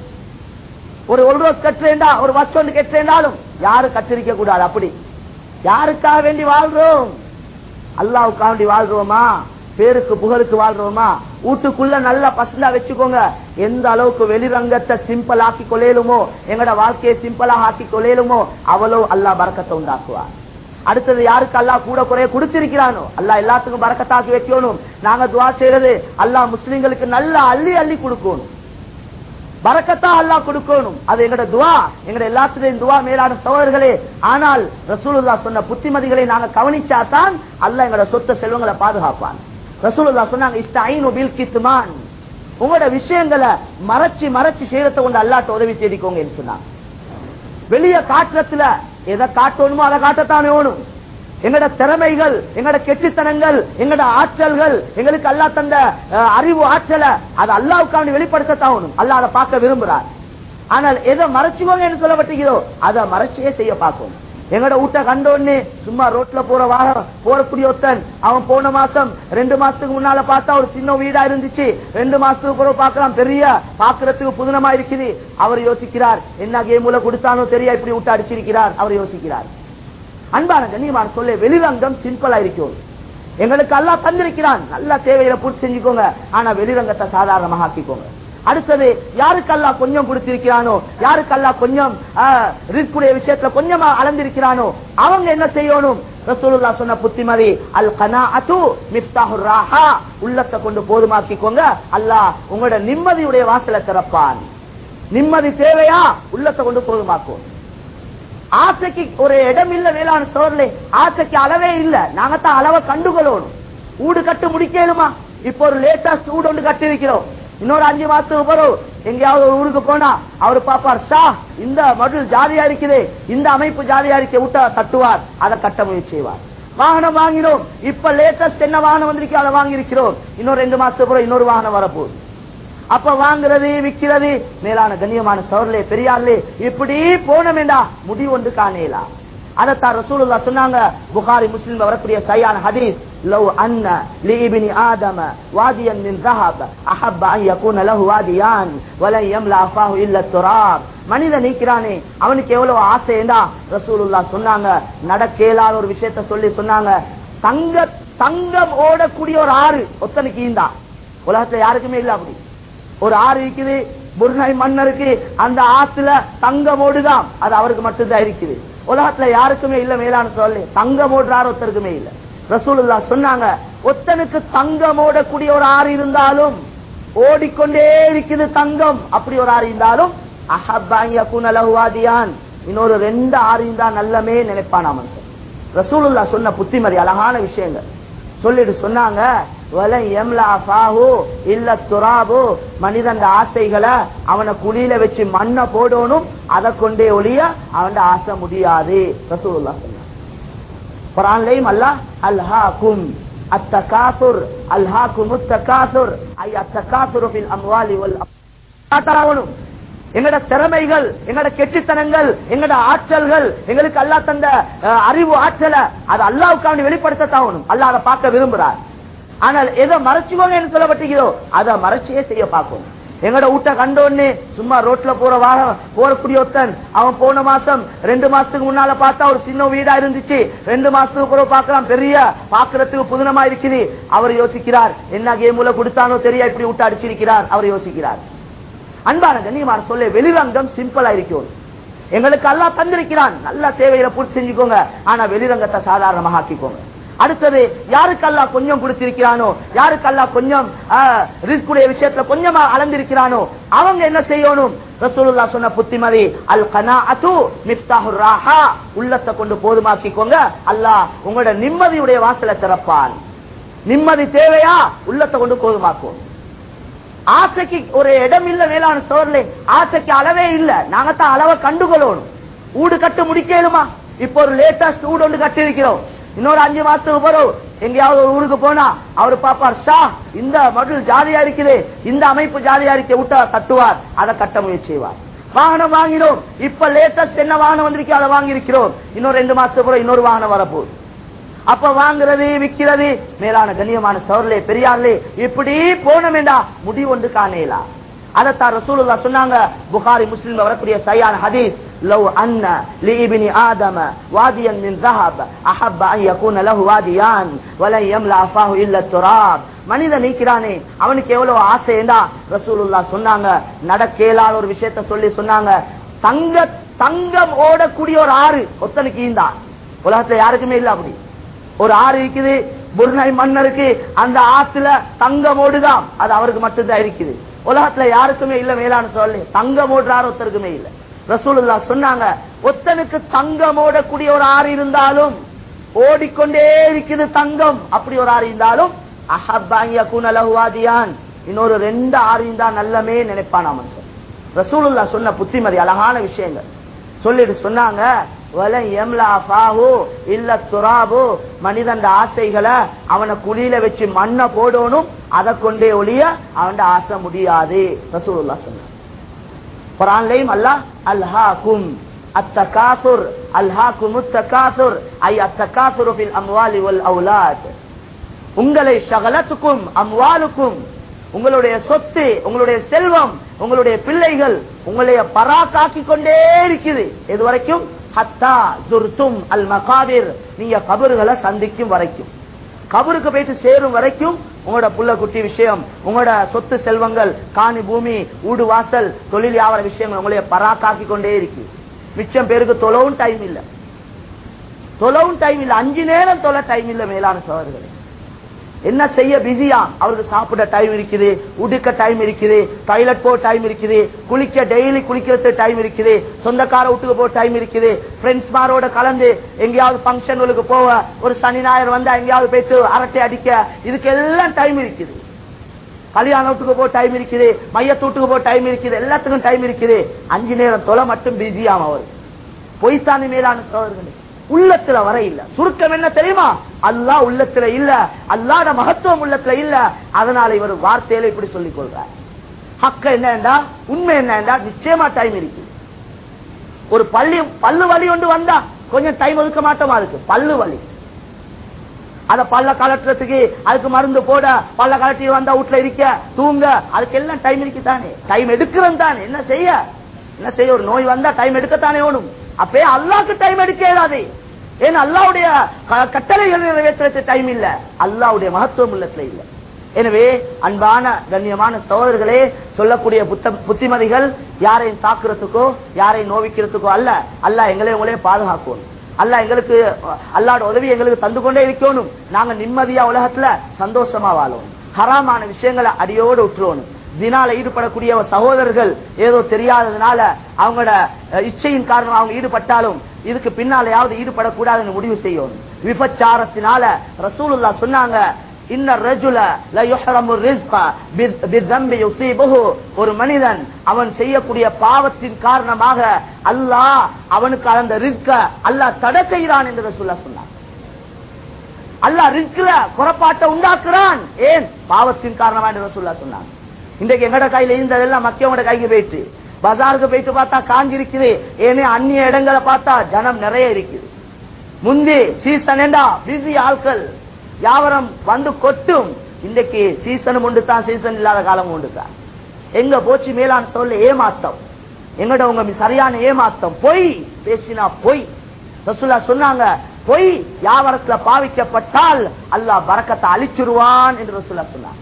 ஒரு ஒரு ரோஸ் கட்டுறேன்டா ஒரு வச்சு ஒன்று கட்டுறேன்டாலும் யாரும் கட்டிருக்க கூடாது அப்படி யாருக்காக வேண்டி வாழ்றோம் அல்லாவுக்காக வேண்டி வாழ்றோமா பேருக்கு புகழுக்கு வாழ்றோமா வீட்டுக்குள்ள நல்லா பசந்தா வச்சுக்கோங்க எந்த அளவுக்கு வெளிரங்கத்தை சிம்பிள் ஆக்கி கொள்ளையிலுமோ எங்கட வாழ்க்கையை சிம்பிளாக ஆக்கி கொள்ளையிலுமோ அவ்வளவு அல்லாஹ் பறக்கத்தை உண்டாக்குவார் அடுத்தது யாருக்கு அல்லாஹ் கூட குறைய கொடுத்திருக்கிறானோ அல்லாஹ் எல்லாத்துக்கும் பறக்கத்தாக்கி வைக்கணும் நாங்க துவா செய்யறது அல்லாஹ் முஸ்லிம்களுக்கு நல்லா அள்ளி அள்ளி கொடுக்கணும் பறக்கத்தா அல்லாஹ் கொடுக்கணும் அது எங்கட துவா எங்கட எல்லாத்துலயும் துவா மேலான சோதர்களே ஆனால் ரசூலுல்லா சொன்ன புத்திமதிகளை நாங்க கவனிச்சா தான் அல்லாஹ் எங்கட சொத்த செல்வங்களை பாதுகாப்பான் ரசூலுல்லா சொன்னாங்க இஸ்தாயினு பில் கித்மான் உங்களோட விஷயங்களை மறைச்சு மறைச்சு செய்யறத கொண்டு அல்லாட்ட உதவி தேடிக்கோங்க சொன்னாங்க வெளிய காட்டுறதுல எதை காட்டணுமோ அதை காட்டத்தானே வேணும் எங்கட திறமைகள் எங்கட கெட்டித்தனங்கள் எங்கட ஆற்றல்கள் எங்களுக்கு அல்லா தந்த அஹ், அறிவு ஆற்றலை அது அல்லாவுக்காண்டி வெளிப்படுத்தத்தான் வேணும் அல்லாஹ் அதை பார்க்க விரும்புறார் ஆனால் எதை மறைச்சுக்கோங்க என்று சொல்லப்பட்டிருக்கிறதோ அதை மறைச்சே செய்ய பார்க்கணும் எங்கட வீட்டை கண்டோடனே சும்மா ரோட்ல போற வாகனம் போறக்கூடிய ஒருத்தன் அவன் போன மாசம் ரெண்டு மாசத்துக்கு முன்னால பார்த்தா ஒரு சின்ன வீடா இருந்துச்சு ரெண்டு மாசத்துக்கு பிறகு பார்க்கலாம் பெரிய பாக்குறதுக்கு புதினமா இருக்குது அவர் யோசிக்கிறார் என்ன கேமுல கொடுத்தானோ தெரியா இப்படி விட்டு அடிச்சிருக்கிறார் அவர் யோசிக்கிறார் அன்பான கண்ணியமான சொல்ல வெளிரங்கம் சிம்பிளா இருக்கும் எங்களுக்கு அல்லாஹ் தந்திருக்கிறான் நல்ல தேவையில பூர்த்தி செஞ்சுக்கோங்க ஆனா வெளிரங்கத்தை சாதாரணமாக ஆக்கிக்கோங்க அடுத்தது யாருக்கு அல்லாஹ் கொஞ்சம் கொடுத்திருக்கிறானோ யாருக்கு அல்லாஹ் கொஞ்சம் ரிஸ்குடைய விஷயத்துல கொஞ்சமா அளந்திருக்கிறானோ அவங்க என்ன செய்யணும் ரசூலுல்லாஹ் சொன்ன புத்திமதி அல் கனாஅத்து மிஃப்தாஹுர் ராஹா உள்ளத்தை கொண்டு போதுமாக்கிக்கோங்க அல்லாஹ் உங்களோட நிம்மதியுடைய வாசலை திறப்பான் நிம்மதி தேவையா உள்ளத்தை கொண்டு போதுமாக்கும் ஆசைக்கு ஒரு இடம் இல்ல வேளாண் சோர்ல ஆசைக்கு அளவே இல்ல நாங்க தான் அளவை கண்டுகொள்ளணும் ஊடு கட்டு முடிக்கலுமா இப்போ ஒரு லேட்டஸ்ட் ஊடு ஒன்று கட்டி இருக்கிறோம் இன்னொரு அஞ்சு மாசத்துக்கு பிறகு எங்கேயாவது ஒரு ஊருக்கு போனா அவர் பாப்பார் ஷா இந்த மடல் ஜாதியா இருக்குது இந்த அமைப்பு ஜாதியா இருக்க விட்ட கட்டுவார் அதை கட்ட முயற்சி செய்வார் வாகனம் வாங்கினோம் இப்ப லேட்டஸ்ட் என்ன வாகனம் வந்திருக்கு அதை வாங்கி இருக்கிறோம் இன்னொரு ரெண்டு மாசத்துக்கு பிறகு இன்னொரு வாகனம் வரப்போகுது அப்ப வாங்குறது விக்கிறது மேலான கண்ணியமான சோர்லே பெரியார்லே இப்படி போனமேண்டா முடிவு ஒன்று காணேலா அதத்தான் ரசூலுல்லா சொன்னாங்க புகாரி முஸ்லிம் வரக்கூடிய சரியான ஹதீஸ் லவ் அன்ன لابن آدم واديا من ذهب أحب أن يكون له واديان ولا يملأ فاه إلا التراب மனிதன் நீக்கிறானே அவனுக்கு எவ்வளவு ஆசைண்டா ரசூலுல்லா சொன்னாங்க நடக்கேலாத ஒரு விஷயத்த சொல்லி சொன்னாங்க தங்க தங்கம் ஓடக்கூடிய ஒரு ஆறு ஒத்தனுக்கு ஈந்தா உலகத்துல யாருக்குமே இல்ல அப்படி ஒரு ஆறு இருக்குது புர்னை மன்னருக்கு அந்த ஆத்துல தங்கம் ஓடுதான் அது அவருக்கு மட்டும்தான் இருக்குது உலகத்துல யாருக்குமே இல்ல மேலான சொல்லு தங்கம் ஓடுறாரு ஒருத்தருக்குமே இல்ல ரசூலுல்லா சொன்னாங்க ஒத்தனுக்கு தங்கம் ஓடக்கூடிய ஒரு ஆறு இருந்தாலும் ஓடிக்கொண்டே இருக்குது தங்கம் அப்படி ஒரு ஆறு இருந்தாலும் அஹப்பான் இன்னொரு ரெண்டு ஆறியும் தான் நல்லமே நினைப்பானா மனுஷன் ரசூலுல்லா சொன்ன புத்திமதி அழகான விஷயங்கள் சொல்லிட்டு சொன்னாங்க வலை எம்லா பாஹு இல்ல துராபு மனிதன் ஆசைகளை அவனை குழியில வச்சு மண்ணை போடணும் அதை கொண்டே ஒழிய அவன் ஆசை முடியாது ரசூலுல்லா சொன்னாங்க குரான்லையும் அல்லாஹ் அல்ஹாக்கும் அத்தகாசுர் அல்ஹாக்கும் அத்தகாசுர் ஐ அத்தகாசுரு ஃபில் அம்வாலி வல் காட்டலாகணும் எங்கட திறமைகள் எங்கட கெட்டித்தனங்கள் எங்கட ஆற்றல்கள் எங்களுக்கு அல்லா தந்த அஹ், அறிவு ஆற்றலை அது அல்லாவுக்காண்டி வெளிப்படுத்தத்தாகணும் அல்லாஹ் அதை பார்க்க விரும்புறார் ஆனால் எதை மறைச்சுக்கோங்க என்று சொல்லப்பட்டிருக்கிறோ அதை மறைச்சியே செய்ய பார்க்கணும் எங்கட வீட்டை கண்டோன்னு சும்மா ரோட்ல போற வாகனம் போறக்கூடிய ஒருத்தன் அவன் போன மாசம் ரெண்டு மாசத்துக்கு முன்னால பார்த்தா ஒரு சின்ன வீடா இருந்துச்சு ரெண்டு மாசத்துக்கு பிறகு பார்க்கலாம் பெரிய பாக்குறதுக்கு புதினமா இருக்குது அவர் யோசிக்கிறார் என்ன கேமுல கொடுத்தானோ தெரியா இப்படி விட்டு அடிச்சிருக்கிறார் அவர் யோசிக்கிறார் அன்பான கண்ணியமான சொல்ல வெளிரங்கம் சிம்பிளா இருக்கும் எங்களுக்கு எல்லாம் தந்திருக்கிறான் நல்ல தேவையில பூர்த்தி செஞ்சுக்கோங்க ஆனா வெளிரங்கத்தை சாதாரணமாக ஆக்கிக்கோங்க அடுத்தது யாருக்கெல்லாம் கொஞ்சம் கொடுத்திருக்கிறானோ யாருக்கெல்லாம் கொஞ்சம் ரிஸ்குடைய விஷயத்துல கொஞ்சமா அளந்திருக்கிறானோ அவங்க என்ன செய்யணும் ரசூலுல்லா சொன்ன புத்திமதி அல் கனாஅத்து மிஃப்தாஹுர் ராஹா உள்ளத்தை கொண்டு போதுமாக்கிக்கோங்க அல்லாஹ் உங்களோட நிம்மதியுடைய வாசலை திறப்பான் நிம்மதி தேவையா உள்ளத்தை கொண்டு போதுமாக்கும் ஆசைக்கு ஒரு இடம் இல்ல வேளாண் சோர்ல ஆசைக்கு அளவே இல்ல நாங்க தான் அளவை கண்டுகொள்ளணும் ஊடு கட்டு முடிக்கலுமா இப்போ ஒரு லேட்டஸ்ட் ஊடு ஒன்று கட்டி இருக்கிறோம் இன்னொரு அஞ்சு மாசத்துக்கு பிறகு எங்கேயாவது ஒரு ஊருக்கு போனா அவரு பாப்பார் ஷா இந்த மகள் ஜாலியா இருக்குது இந்த அமைப்பு ஜாலியா இருக்க விட்டா கட்டுவார் அதை கட்ட முயற்சி செய்வார் வாகனம் வாங்கினோம் இப்ப லேட்டஸ்ட் என்ன வாகனம் வந்திருக்கு அதை வாங்கி இருக்கிறோம் இன்னொரு ரெண்டு மாசத்துக்கு பிறகு இன்னொரு வாகனம் வரப்போகுது அப்ப வாங்குறது விக்கிறது மேலான கண்ணியமான சோர்லே பெரியார்லே இப்படி போனமேண்டா முடிவு ஒன்று காணேலா அதத்தான் ரசூலுல்லா சொன்னாங்க புகாரி முஸ்லிம் வரக்கூடிய சையான ஹதீஸ் லவ் அன்ன لابن آدم واديا من ذهب أحب أن يكون له واديان ولا يملأ فاه إلا التراب மனிதன் நீக்கிறானே அவனுக்கு எவ்வளவு ஆசைண்டா ரசூலுல்லா சொன்னாங்க நடக்கேலாத ஒரு விஷயத்த சொல்லி சொன்னாங்க தங்க தங்கம் ஓடக்கூடிய ஒரு ஆறு ஒத்தனுக்கு ஈந்தான் உலகத்துல யாருக்குமே இல்ல அப்படி ஒரு ஆறு இருக்குது புர்னை மன்னருக்கு அந்த ஆத்துல தங்கம் ஓடுதான் அது அவருக்கு மட்டும்தான் இருக்குது உலகத்துல யாருக்குமே இல்ல மேலான சொல்லி தங்கம் ஓடுறாரு ஒருத்தருக்குமே இல்ல ரசூலுல்லா சொன்னாங்க ஒத்தனுக்கு தங்கம் ஓடக்கூடிய ஒரு ஆறு இருந்தாலும் ஓடிக்கொண்டே இருக்குது தங்கம் அப்படி ஒரு ஆறு இருந்தாலும் அஹப்பாங்க குணலகுவாதியான் இன்னொரு ரெண்டு ஆறு இருந்தா நல்லமே நினைப்பானா மனுஷன் ரசூலுல்லா சொன்ன புத்திமதி அழகான விஷயங்கள் சொல்லிட்டு சொன்னாங்க வலை எம்லா பாஹு இல்ல துராபு மனிதன் ஆசைகளை அவனை குழியில வச்சு மண்ணை போடணும் அதை கொண்டே ஒழிய அவன் ஆசை முடியாது ரசூலுல்லா சொன்னாங்க குரான்லையும் அல்லாஹ் அல்ஹாக்கும் அத்தகாசுர் அல்ஹாக்கும் அத்தகாசுர் ஐ அத்தகாசுரு ஃபில் அம்வாலி வல் அவுலாத் உங்களை சகலத்துக்கும் அம்வாலுக்கும் உங்களுடைய சொத்து உங்களுடைய செல்வம் உங்களுடைய பிள்ளைகள் உங்களைய பராக்காக்கி கொண்டே இருக்குது இது வரைக்கும் ஹத்தா ஜுர்தும் அல் மகாபிர் நீங்க கபறுகளை சந்திக்கும் வரைக்கும் கபருக்கு போயிட்டு சேரும் வரைக்கும் உங்களோட புள்ள குட்டி விஷயம் உங்களோட சொத்து செல்வங்கள் காணி பூமி ஊடு வாசல் தொழில் வியாபார விஷயங்கள் உங்களைய பராக்காக்கி கொண்டே இருக்கு மிச்சம் பேருக்கு தொலவும் டைம் இல்ல தொலவும் டைம் இல்ல அஞ்சு நேரம் தொலை டைம் இல்ல மேலான சோதர்களே என்ன செய்ய பிஸியா அவருக்கு சாப்பிட டைம் இருக்குது உடுக்க டைம் இருக்குது டாய்லெட் போக டைம் இருக்குது குளிக்க டெய்லி குளிக்கிறது டைம் இருக்குது சொந்தக்கார வீட்டுக்கு போக டைம் இருக்குது ஃப்ரெண்ட்ஸ் மாரோட கலந்து எங்கேயாவது ஃபங்க்ஷன்களுக்கு போக ஒரு சனி ஞாயிறு வந்தா எங்கேயாவது போயிட்டு அரட்டை அடிக்க இதுக்கு எல்லாம் டைம் இருக்குது கல்யாண வீட்டுக்கு போக டைம் இருக்குது மையத்து வீட்டுக்கு போக டைம் இருக்குது எல்லாத்துக்கும் டைம் இருக்குது அஞ்சு நேரம் தொலை மட்டும் பிஸியாம் அவர் பொய்த்தானி மேலான சோழர்களே உள்ளத்துல வர இல்ல சுருக்கம் என்ன தெரியுமா அல்லாஹ் உள்ளத்துல இல்ல அல்லாத மகத்துவம் உள்ளத்துல இல்ல அதனால இவர் வார்த்தையில இப்படி சொல்லிக் கொள்றார் ஹக்க என்னண்டா உண்மை என்னண்டா நிச்சயமா டைம் இருக்கு ஒரு பள்ளி பல்லு வலி ஒன்று வந்தா கொஞ்சம் டைம் ஒதுக்க மாட்டோமா இருக்கு பல்லு வலி அத பல்ல கலட்டுறதுக்கு அதுக்கு மருந்து போட பல்ல கலட்டி வந்தா வீட்டுல இருக்க தூங்க அதுக்கு எல்லாம் டைம் இருக்கு தானே டைம் எடுக்கிறோம் தானே என்ன செய்ய என்ன செய்ய ஒரு நோய் வந்தா டைம் எடுக்கத்தானே வேணும் அப்பே அல்லாக்கு டைம் எடுக்க இயலாது ஏன் அல்லாவுடைய க- கட்டளைகள் நிறைவேற்றுறது டைம் இல்ல அல்லாவுடைய மகத்துவம் உள்ளத்துல இல்ல எனவே அன்பான கண்ணியமான சகோதரர்களே சொல்லக்கூடிய புத்த புத்திமதிகள் யாரையும் தாக்குறதுக்கோ யாரையும் நோவிக்கிறதுக்கோ அல்ல அல்லாஹ் எங்களை உங்களே பாதுகாக்கணும் அல்லாஹ் எங்களுக்கு அல்லாட உதவி எங்களுக்கு தந்து கொண்டே இருக்கணும் நாங்க நிம்மதியா உலகத்துல சந்தோஷமா வாழணும் ஹராமான விஷயங்களை அடியோடு விட்டுருவோம் ஜினால ஈடுபடக்கூடிய சகோதரர்கள் ஏதோ தெரியாததுனால அவங்களோட அஹ், இச்சையின் காரணம் அவங்க ஈடுபட்டாலும் இதுக்கு பின்னாலையாவது ஈடுபடக்கூடாதுன்னு முடிவு செய்யும் விபச்சாரத்தினால ரசூலுல்லா சொன்னாங்க இன்ன ரஜுல ல யுஹ்ரமு ரிஸ்க பித்- பித்தம்பி யுஸீபுஹு. ஒரு மனிதன் அவன் செய்யக்கூடிய பாவத்தின் காரணமாக அல்லாஹ் அவனுக்கு அந்த ரிஸ்க அல்லாஹ் தடை செய்கிறான் என்று ரசூலுல்லா சொன்னார் அல்லாஹ் ரிஸ்க்ல குறப்பாட்டை உண்டாக்குறான் ஏன் பாவத்தின் காரணமா என்று ரசூலுல்லா சொன்னாங்க இன்றைக்கு எங்கட கையில இருந்ததெல்லாம் மக்கியவங்க கைக்கு போயிட்டு பஜாருக்கு போயிட்டு பார்த்தா காஞ்சி இருக்குது ஏனே அந்நிய இடங்களை பார்த்தா ஜனம் நிறைய இருக்குது முந்தி சீசன் என்றா பிஸி ஆட்கள் யாவரம் வந்து கொட்டும் இன்றைக்கு சீசனும் உண்டு தான் சீசன் இல்லாத காலம் உண்டு தான் எங்க போச்சு மேலான் சொல்ல ஏமாத்தம் எங்கட உங்க சரியான ஏமாத்தம் பொய் பேசினா பொய் ரசூலா சொன்னாங்க பொய் யாவரத்துல பாவிக்கப்பட்டால் அல்லாஹ் பரக்கத்தை அழிச்சிருவான் என்று ரசூலா சொன்னாங்க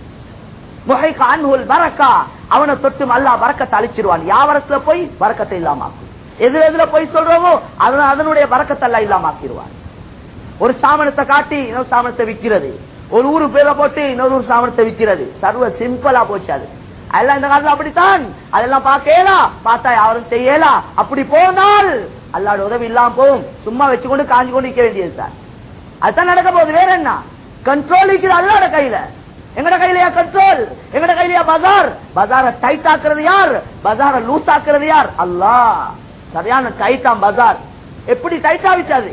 முஹைக அன்ஹுல் பரக்கா அவனை தொட்டும் அல்லாஹ் பரக்கத்தை அழிச்சிருவான் யாவரத்துல போய் பரக்கத்தை இல்லாமாக்கும் எதுல எதுல போய் சொல்றோமோ அதன- அதனுடைய பரக்கத்தை எல்லாம் இல்லாமாக்கிடுவான் ஒரு சாமனத்தை காட்டி இன்னொரு சாமனத்தை விக்கிறது ஒரு ஊரு பேரை போட்டு இன்னொரு ஊர் சாமனத்தை விக்கிறது சர்வ சிம்பிளா போச்சு அது அதெல்லாம் இந்த காலத்துல அப்படித்தான் அதெல்லாம் பார்க்கலா பார்த்தா யாரும் செய்யலா அப்படி போனால் அல்லாட உதவி இல்லாம போகும் சும்மா வச்சுக்கொண்டு காஞ்சி கொண்டு நிக்க வேண்டியது தான் அதுதான் நடக்க போகுது வேற என்ன கண்ட்ரோல் இருக்குது அல்லாட கையில எங்கட கையிலயா கண்ட்ரோல் எங்கட கையிலயா பஜார் பஜார டைட் ஆக்குறது யார் பஜார லூஸ் ஆக்குறது யார் அல்லாஹ் சரியான டைட்டாம் பஜார் எப்படி டைட் ஆவிச்சாது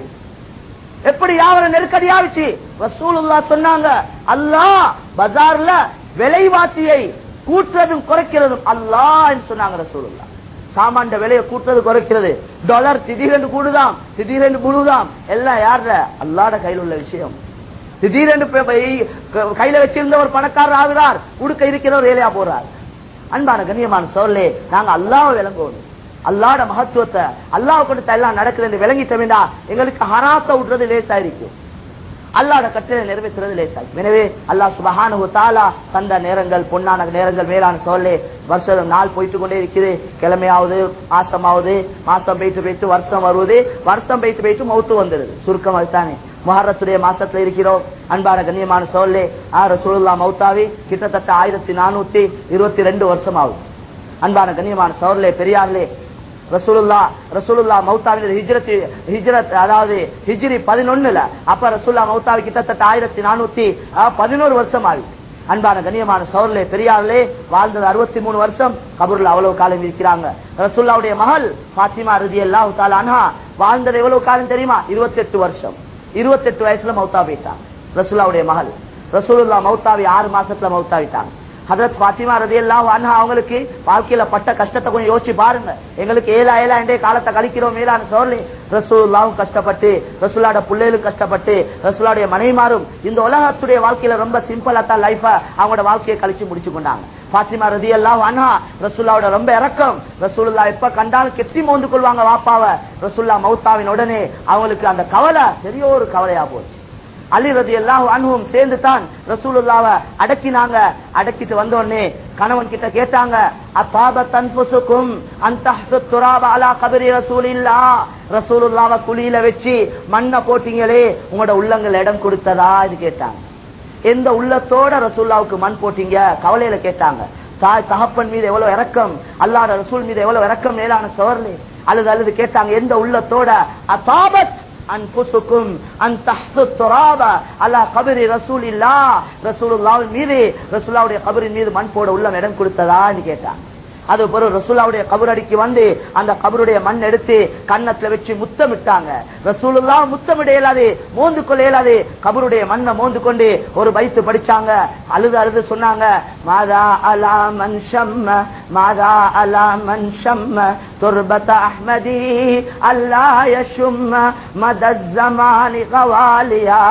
எப்படி யாவர நெருக்கடி ஆவிச்சு ரசூலுல்லா சொன்னாங்க அல்லாஹ் பஜார்ல விலைவாசியை கூட்டுறதும் குறைக்கிறதும் அல்லாஹ் சொன்னாங்க ரசூலுல்லா சாமான்ட விலையை கூட்டுறது குறைக்கிறது டாலர் திடீரென்று கூடுதாம் திடீரென்று முழுதாம் எல்லாம் யார்ற அல்லாட கையில் உள்ள விஷயம் திடீரென்று பே- பை- க- கையில வச்சிருந்த ஒரு பணக்காரர் ஆகிறார் உடுக்க இருக்கிறவர் வேலையா போறார் அன்பான கண்ணியமான சொல்லே நாங்க அல்லாஹ் விளங்குவோம் அல்லாட மகத்துவத்தை அல்லாஹ் கொடுத்த எல்லாம் நடக்குது என்று விளங்கிட்டோம்னா எங்களுக்கு ஹராத்த விடுறது லேசா இருக்கும் அல்லாட கட்டளை நிறைவேற்றுறது லேசாகும் எனவே அல்லாஹ் சுபஹானஹு தஆலா தந்த நேரங்கள் பொன்னான நேரங்கள் மேலான சொல்லே வருஷம் நாள் போயிட்டு கொண்டே இருக்குது கிழமையாவது மாசமாவது மாசம் போயிட்டு போயிட்டு வருஷம் வருவது வருஷம் போயிட்டு போயிட்டு மௌத்து வந்துடுது சுருக்கம் அதுதானே மொஹரத்துடைய மாசத்துல இருக்கிறோம் அன்பான கண்ணியமான சொல்லே ஆ ரசூலுல்லாஹ் மௌத்தாவி கிட்டத்தட்ட ஆயிரத்தி நானூத்தி இருபத்தி ரெண்டு வருஷம் ஆகுது அன்பான கண்ணியமான சோர்லே பெரியார்லே ரசூலுல்லா ரசூலுல்லா மௌத்தாவின் ஹிஜ்ரத் ஹிஜ்ரத் அதாவது ஹிஜ்ரி பதினொன்னுல அப்ப ரசூல்லா மௌத்தாவி கிட்டத்தட்ட ஆயிரத்தி நானூத்தி பதினோரு வருஷம் ஆகி அன்பான கண்ணியமான சோர்லே பெரியார்லே வாழ்ந்தது அறுபத்தி மூணு வருஷம் கபூர்ல அவ்வளவு காலம் இருக்கிறாங்க ரசூல்லாவுடைய மகள் பாத்திமா ரதி அல்லாஹு தாலான்ஹா வாழ்ந்தது எவ்வளவு காலம் தெரியுமா இருபத்தெட்டு வருஷம் இருபத்தெட்டு வயசுல மௌத்தா போயிட்டாங்க ரசூல்லாவுடைய மகள் ரசூலுல்லா மௌத்தாவி ஆறு மாசத்துல மௌத்தாவிட்டாங்க ஹதரத் பாத்திமா ரதி எல்லாம் அவங்களுக்கு வாழ்க்கையில பட்ட கஷ்டத்தை கொஞ்சம் யோசிச்சு பாருங்க எங்களுக்கு ஏழா ஏழா எண்டே காலத்தை கழிக்கிறோம் மேலான்னு சொல்லி ரசூல்லாவும் கஷ்டப்பட்டு ரசூலாட பிள்ளைகளும் கஷ்டப்பட்டு ரசூலாடைய மனைமாரும் இந்த உலகத்துடைய வாழ்க்கையில ரொம்ப சிம்பிளா தான் லைஃப அவங்களோட வாழ்க்கையை கழிச்சு முடிச்சு கொண்டாங்க பாத்திமா ரதி எல்லாம் அன்ஹா ரசூல்லாவோட ரொம்ப இறக்கம் ரசூலுல்லா எப்ப கண்டாலும் கெட்டி மோந்து கொள்வாங்க வாப்பாவ ரசூல்லா மௌத்தாவின் உடனே அவங்களுக்கு அந்த கவலை பெரிய ஒரு கவலையா போச்சு அலி ரதி எல்லாம் அனுபவம் சேர்ந்து தான் ரசூலுல்லாவ அடக்கினாங்க அடக்கிட்டு வந்த உடனே கணவன் கிட்ட கேட்டாங்க அத்தாப தன்புசுக்கும் அந்த துராப அலா கபரி ரசூலில்லா ரசூலுல்லாவ குழியில வச்சு மண்ணை போட்டீங்களே உங்களோட உள்ளங்கள் இடம் கொடுத்ததா இது கேட்டாங்க எந்த உள்ளத்தோட ரசூல்லாவுக்கு மண் போட்டீங்க கவலையில கேட்டாங்க தாய் தகப்பன் மீது எவ்வளவு இறக்கம் அல்லாட ரசூல் மீது எவ்வளவு இறக்கம் மேலான சோர்லே அல்லது அல்லது கேட்டாங்க எந்த உள்ளத்தோட அத்தாபத் அன்புசுக்கும் அந்த துராப அலா கபரி ரசூலில்லா ரசூலுல்லாவின் மீது ரசூல்லாவுடைய கபரின் மீது மண் போட உள்ளம் இடம் கொடுத்ததான்னு கேட்டாங்க அது பிறகு ரசூலாவுடைய கபரடிக்கு வந்து அந்த கபருடைய மண் எடுத்து கன்னத்துல வச்சு முத்தமிட்டாங்க ரசூலுல்லா முத்தமிட இயலாது மோந்து கொள்ள இயலாது கபருடைய மண்ணை மோந்து கொண்டு ஒரு பைத்து படிச்சாங்க அழுது அழுது சொன்னாங்க மாதா அலா மன் ஷம்ம மாதா அலா மன் ஷம்ம துர்பத அஹ்மதி அல்லா யஷும்ம மத ஜமானி கவாலியா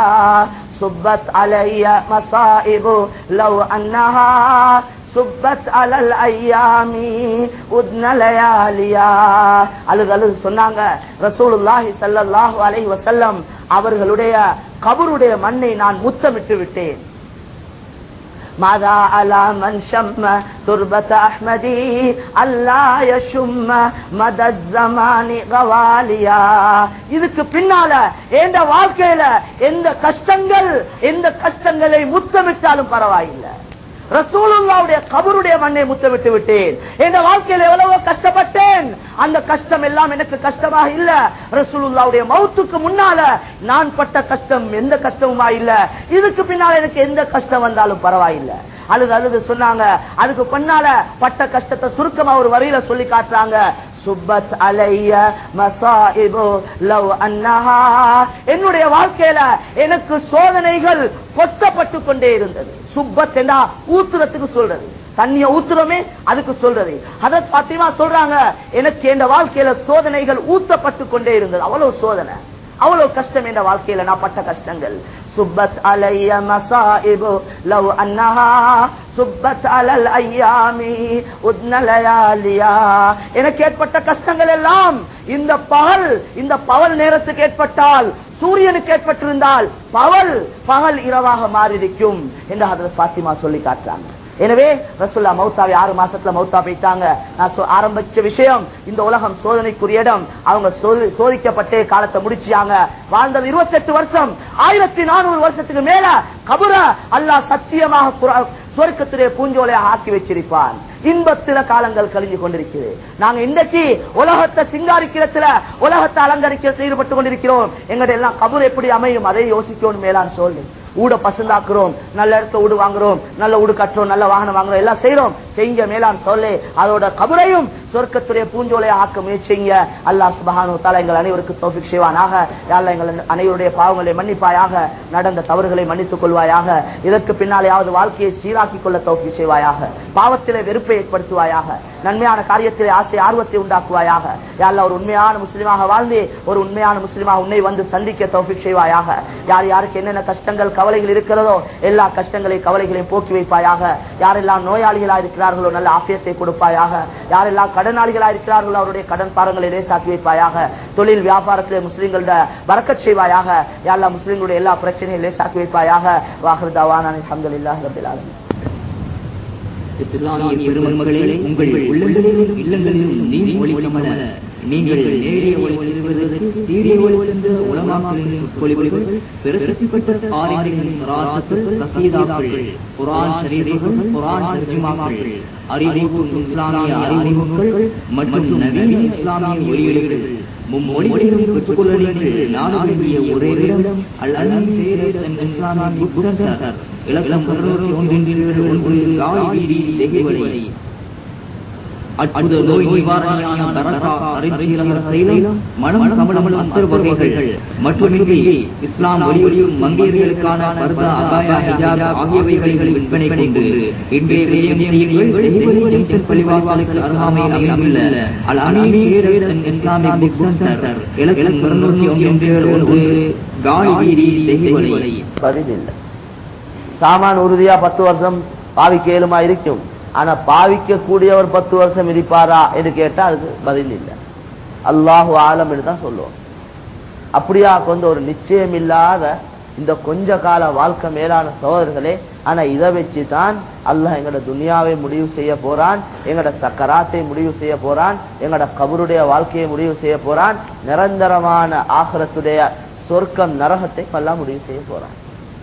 صبت علي مصائب لو أنها சுப்பத் அலல் ஐயாமி உத்ன லயாலியா அழுது அழுது சொன்னாங்க ரசூலுல்லாஹி ஸல்லல்லாஹு அலைஹி வஸல்லம் அவர்களுடைய கபருடைய மண்ணை நான் முத்தமிட்டு விட்டேன் ماذا على من شم تربة أحمدي ألا يشم مدى الزمان غواليا இதுக்கு பின்னால எந்த வாழ்க்கையில எந்த கஷ்டங்கள் எந்த கஷ்டங்களை முத்தமிட்டாலும் பரவாயில்லை ரசூலுல்லாவுடைய கபருடைய மண்ணை முத்தமிட்டு விட்டேன் என் வாழ்க்கையில் எவ்வளவோ கஷ்டப்பட்டேன் அந்த கஷ்டம் எல்லாம் எனக்கு கஷ்டமாக இல்ல ரசூலுல்லாவுடைய மௌத்துக்கு முன்னால நான் பட்ட கஷ்டம் எந்த கஷ்டமுமா இல்ல இதுக்கு பின்னால எனக்கு எந்த கஷ்டம் வந்தாலும் பரவாயில்லை அழுது அழுது சொன்னாங்க அதுக்கு பின்னால பட்ட கஷ்டத்தை சுருக்கமா ஒரு வரியில சொல்லி காட்டுறாங்க சுப்பத் அலைய மசாஇபு லவ் அன்னஹா என்னுடைய வாழ்க்கையில எனக்கு சோதனைகள் கொட்டப்பட்டு கொண்டே இருந்தது சுப்பத் என்றா ஊத்துறதுக்கு சொல்றது தண்ணிய ஊத்துறோமே அதுக்கு சொல்றது அத பாத்திமா சொல்றாங்க எனக்கு என் வாழ்க்கையில சோதனைகள் ஊத்தப்பட்டு கொண்டே இருந்தது அவ்வளவு சோதனை அவ்வளவு கஷ்டம் என்ற வாழ்க்கையில நான் பட்ட கஷ்டங்கள் சுப்பத் அலைய மசாஇபு லவ் அன்னஹா சுப்பத் அலல் ஐயாமி உத்னலயாலியா எனக்கு ஏற்பட்ட கஷ்டங்கள் எல்லாம் இந்த பகல் இந்த பகல் நேரத்துக்கு ஏற்பட்டால் சூரியனுக்கு ஏற்பட்டிருந்தால் பகல் பகல் இரவாக மாறியிருக்கும் என்று அதில் பாத்திமா சொல்லி காட்டுறாங்க எனவே ரசுல்லா மௌத்தாவை ஆறு மாசத்துல மௌத்தா போயிட்டாங்க நான் சொ- ஆரம்பிச்ச விஷயம் இந்த உலகம் சோதனைக்குரிய இடம் அவங்க சோதி- சோதிக்கப்பட்டே காலத்தை முடிச்சாங்க வாழ்ந்தது 28 வருஷம் ஆயிரத்தி நானூறு வருஷத்துக்கு மேல கபுர அல்லாஹ் சத்தியமாக குரா- சொர்க்கத்திலே பூஞ்சோலையாக ஆக்கி வச்சிருப்பான் இன்பத்தில காலங்கள் கழிஞ்சு கொண்டிருக்கிறது நாங்க இன்றைக்கு உலகத்தை சிங்காரிக்கிறதுல உலகத்தை அலங்கரிக்கிறதுல ஈடுபட்டு கொண்டிருக்கிறோம் எங்கட எல்லாம் கபூர் எப்படி அமையும் அதை யோசிக்கணும் மேலான்னு சொல்லு ஊட பசந்தாக்குறோம் நல்ல இடத்த ஊடு வாங்குறோம் நல்ல ஊடு கட்டுறோம் நல்ல வாகனம் வாங்குறோம் எல்லாம் செய்யறோம் செய்யுங்க மேலான் சொல்லு அதோட கபரையும் சொர்க்கத்துடைய பூஞ்சோலையை ஆக்க முயற்சிங்க அல்லாஹ் சுபஹானு தாலா எங்கள் அனைவருக்கு தௌஃபிக் செய்வானாக யாழ்லா எங்கள் அனைவருடைய பாவங்களை மன்னிப்பாயாக நடந்த தவறுகளை மன்னித்துக் கொள்வாயாக இதற்கு பின்னாலேயாவது வாழ்க்கையை சீராக்கிக் கொள்ள தௌஃபிக் செய்வாயாக பாவத்திலே வெறுப்பை ஏற்படுத்துவாயாக நன்மையான காரியத்திலே ஆசை ஆர்வத்தை உண்டாக்குவாயாக யாழ்லா ஒரு உண்மையான முஸ்லிமாக வாழ்ந்து ஒரு உண்மையான முஸ்லிமாக உன்னை வந்து சந்திக்க தௌஃபிக் செய்வாயாக யார் யாருக்கு என்னென்ன கஷ்டங்கள் கவலைகள் இருக்கிறதோ எல்லா கஷ்டங்களையும் கவலைகளையும் போக்கி வைப்பாயாக யாரெல்லாம் நோயாளிகளா இருக்கிறார்களோ நல்ல ஆசியத்தை கொடுப்பாயாக யாரெல்லாம் கடனாளிகளா இருக்கிறார்களோ அவருடைய கடன் பாரங்களை லேசாக்கி வைப்பாயாக தொழில் வியாபாரத்திலே முஸ்லிம்களோட வரக்கச் செய்வாயாக யாரெல்லாம் முஸ்லிம்களுடைய எல்லா பிரச்சனையும் லேசாக்கி வைப்பாயாக வாஹர்தாவான அல்ஹம்துலில்லாஹி ரப்பில் ஆலமீன் இஸ்லாமிய பெருமக்களே உங்கள் உள்ளங்களிலும் இல்லங்களிலும் நீர் ஒளிக்கமல நீங்கள் நேரிய ஒளி செல்வதற்கு சீரிய ஒளி சென்ற உலமாக்களின் சொற்பொழிவுகள் பிரசித்தி பெற்ற ஆரியங்களின் ராசத்துகள் கசீதாக்கள் குரான் ஷரீஃபுகள் குரான் தர்ஜுமாக்கள் அறிவிக்கும் இஸ்லாமிய அறிமுகங்கள் மற்றும் நவீன இஸ்லாமிய ஒலியொலிகள் மும்மொழிகளிலும் பெற்றுக்கொள்ள நீங்கள் நாட வேண்டிய ஒரே இடம் அல் அலன் இஸ்லாமிய புக் சென்டர் இலக்கம் இருநூற்றி ஒன்றில் ஒன்று காய் வீதி தெகுவலை அற்புத நோய் நிவாரணியான பரக்கா அரிசியிலக தைலம் மனம் கமலம் அத்தர் வகைகள் மட்டுமின்றி இஸ்லாம் ஒளியொலியும் மங்கையர்களுக்கான பர்தா அபாயா ஹிஜாப் ஆகியவைகளை விற்பனை கொண்டு இன்றைய விஜயம் செய்யுங்கள் தெஹிவலி ஜங்ஷன் பள்ளிவாசலுக்கு அருகாமையில் அமைந்துள்ள அல் அனீமி சேரன் இஸ்லாமிக் புக் சென்டர் இலக்கம் இருநூற்றி ஒன்று ஒன்று காய் வீதி தெஹிவலை பதிலில்லை சாமான் உறுதியா பத்து வருஷம் பாவிக்க இயலுமா இருக்கும் ஆனா பாவிக்க கூடியவர் பத்து வருஷம் இருப்பாரா என்று கேட்டா அதுக்கு பதில் இல்லை அல்லாஹு ஆலம் என்று தான் சொல்லுவோம் அப்படியா கொண்ட ஒரு நிச்சயம் இல்லாத இந்த கொஞ்ச கால வாழ்க்கை மேலான சோதர்களே ஆனா இதை வச்சு தான் அல்லாஹ் எங்கட துனியாவை முடிவு செய்ய போறான் எங்கட சக்கராத்தை முடிவு செய்ய போறான் எங்கட கபருடைய வாழ்க்கையை முடிவு செய்ய போறான் நிரந்தரமான ஆகரத்துடைய சொர்க்கம் நரகத்தை எல்லாம் முடிவு செய்ய போறான்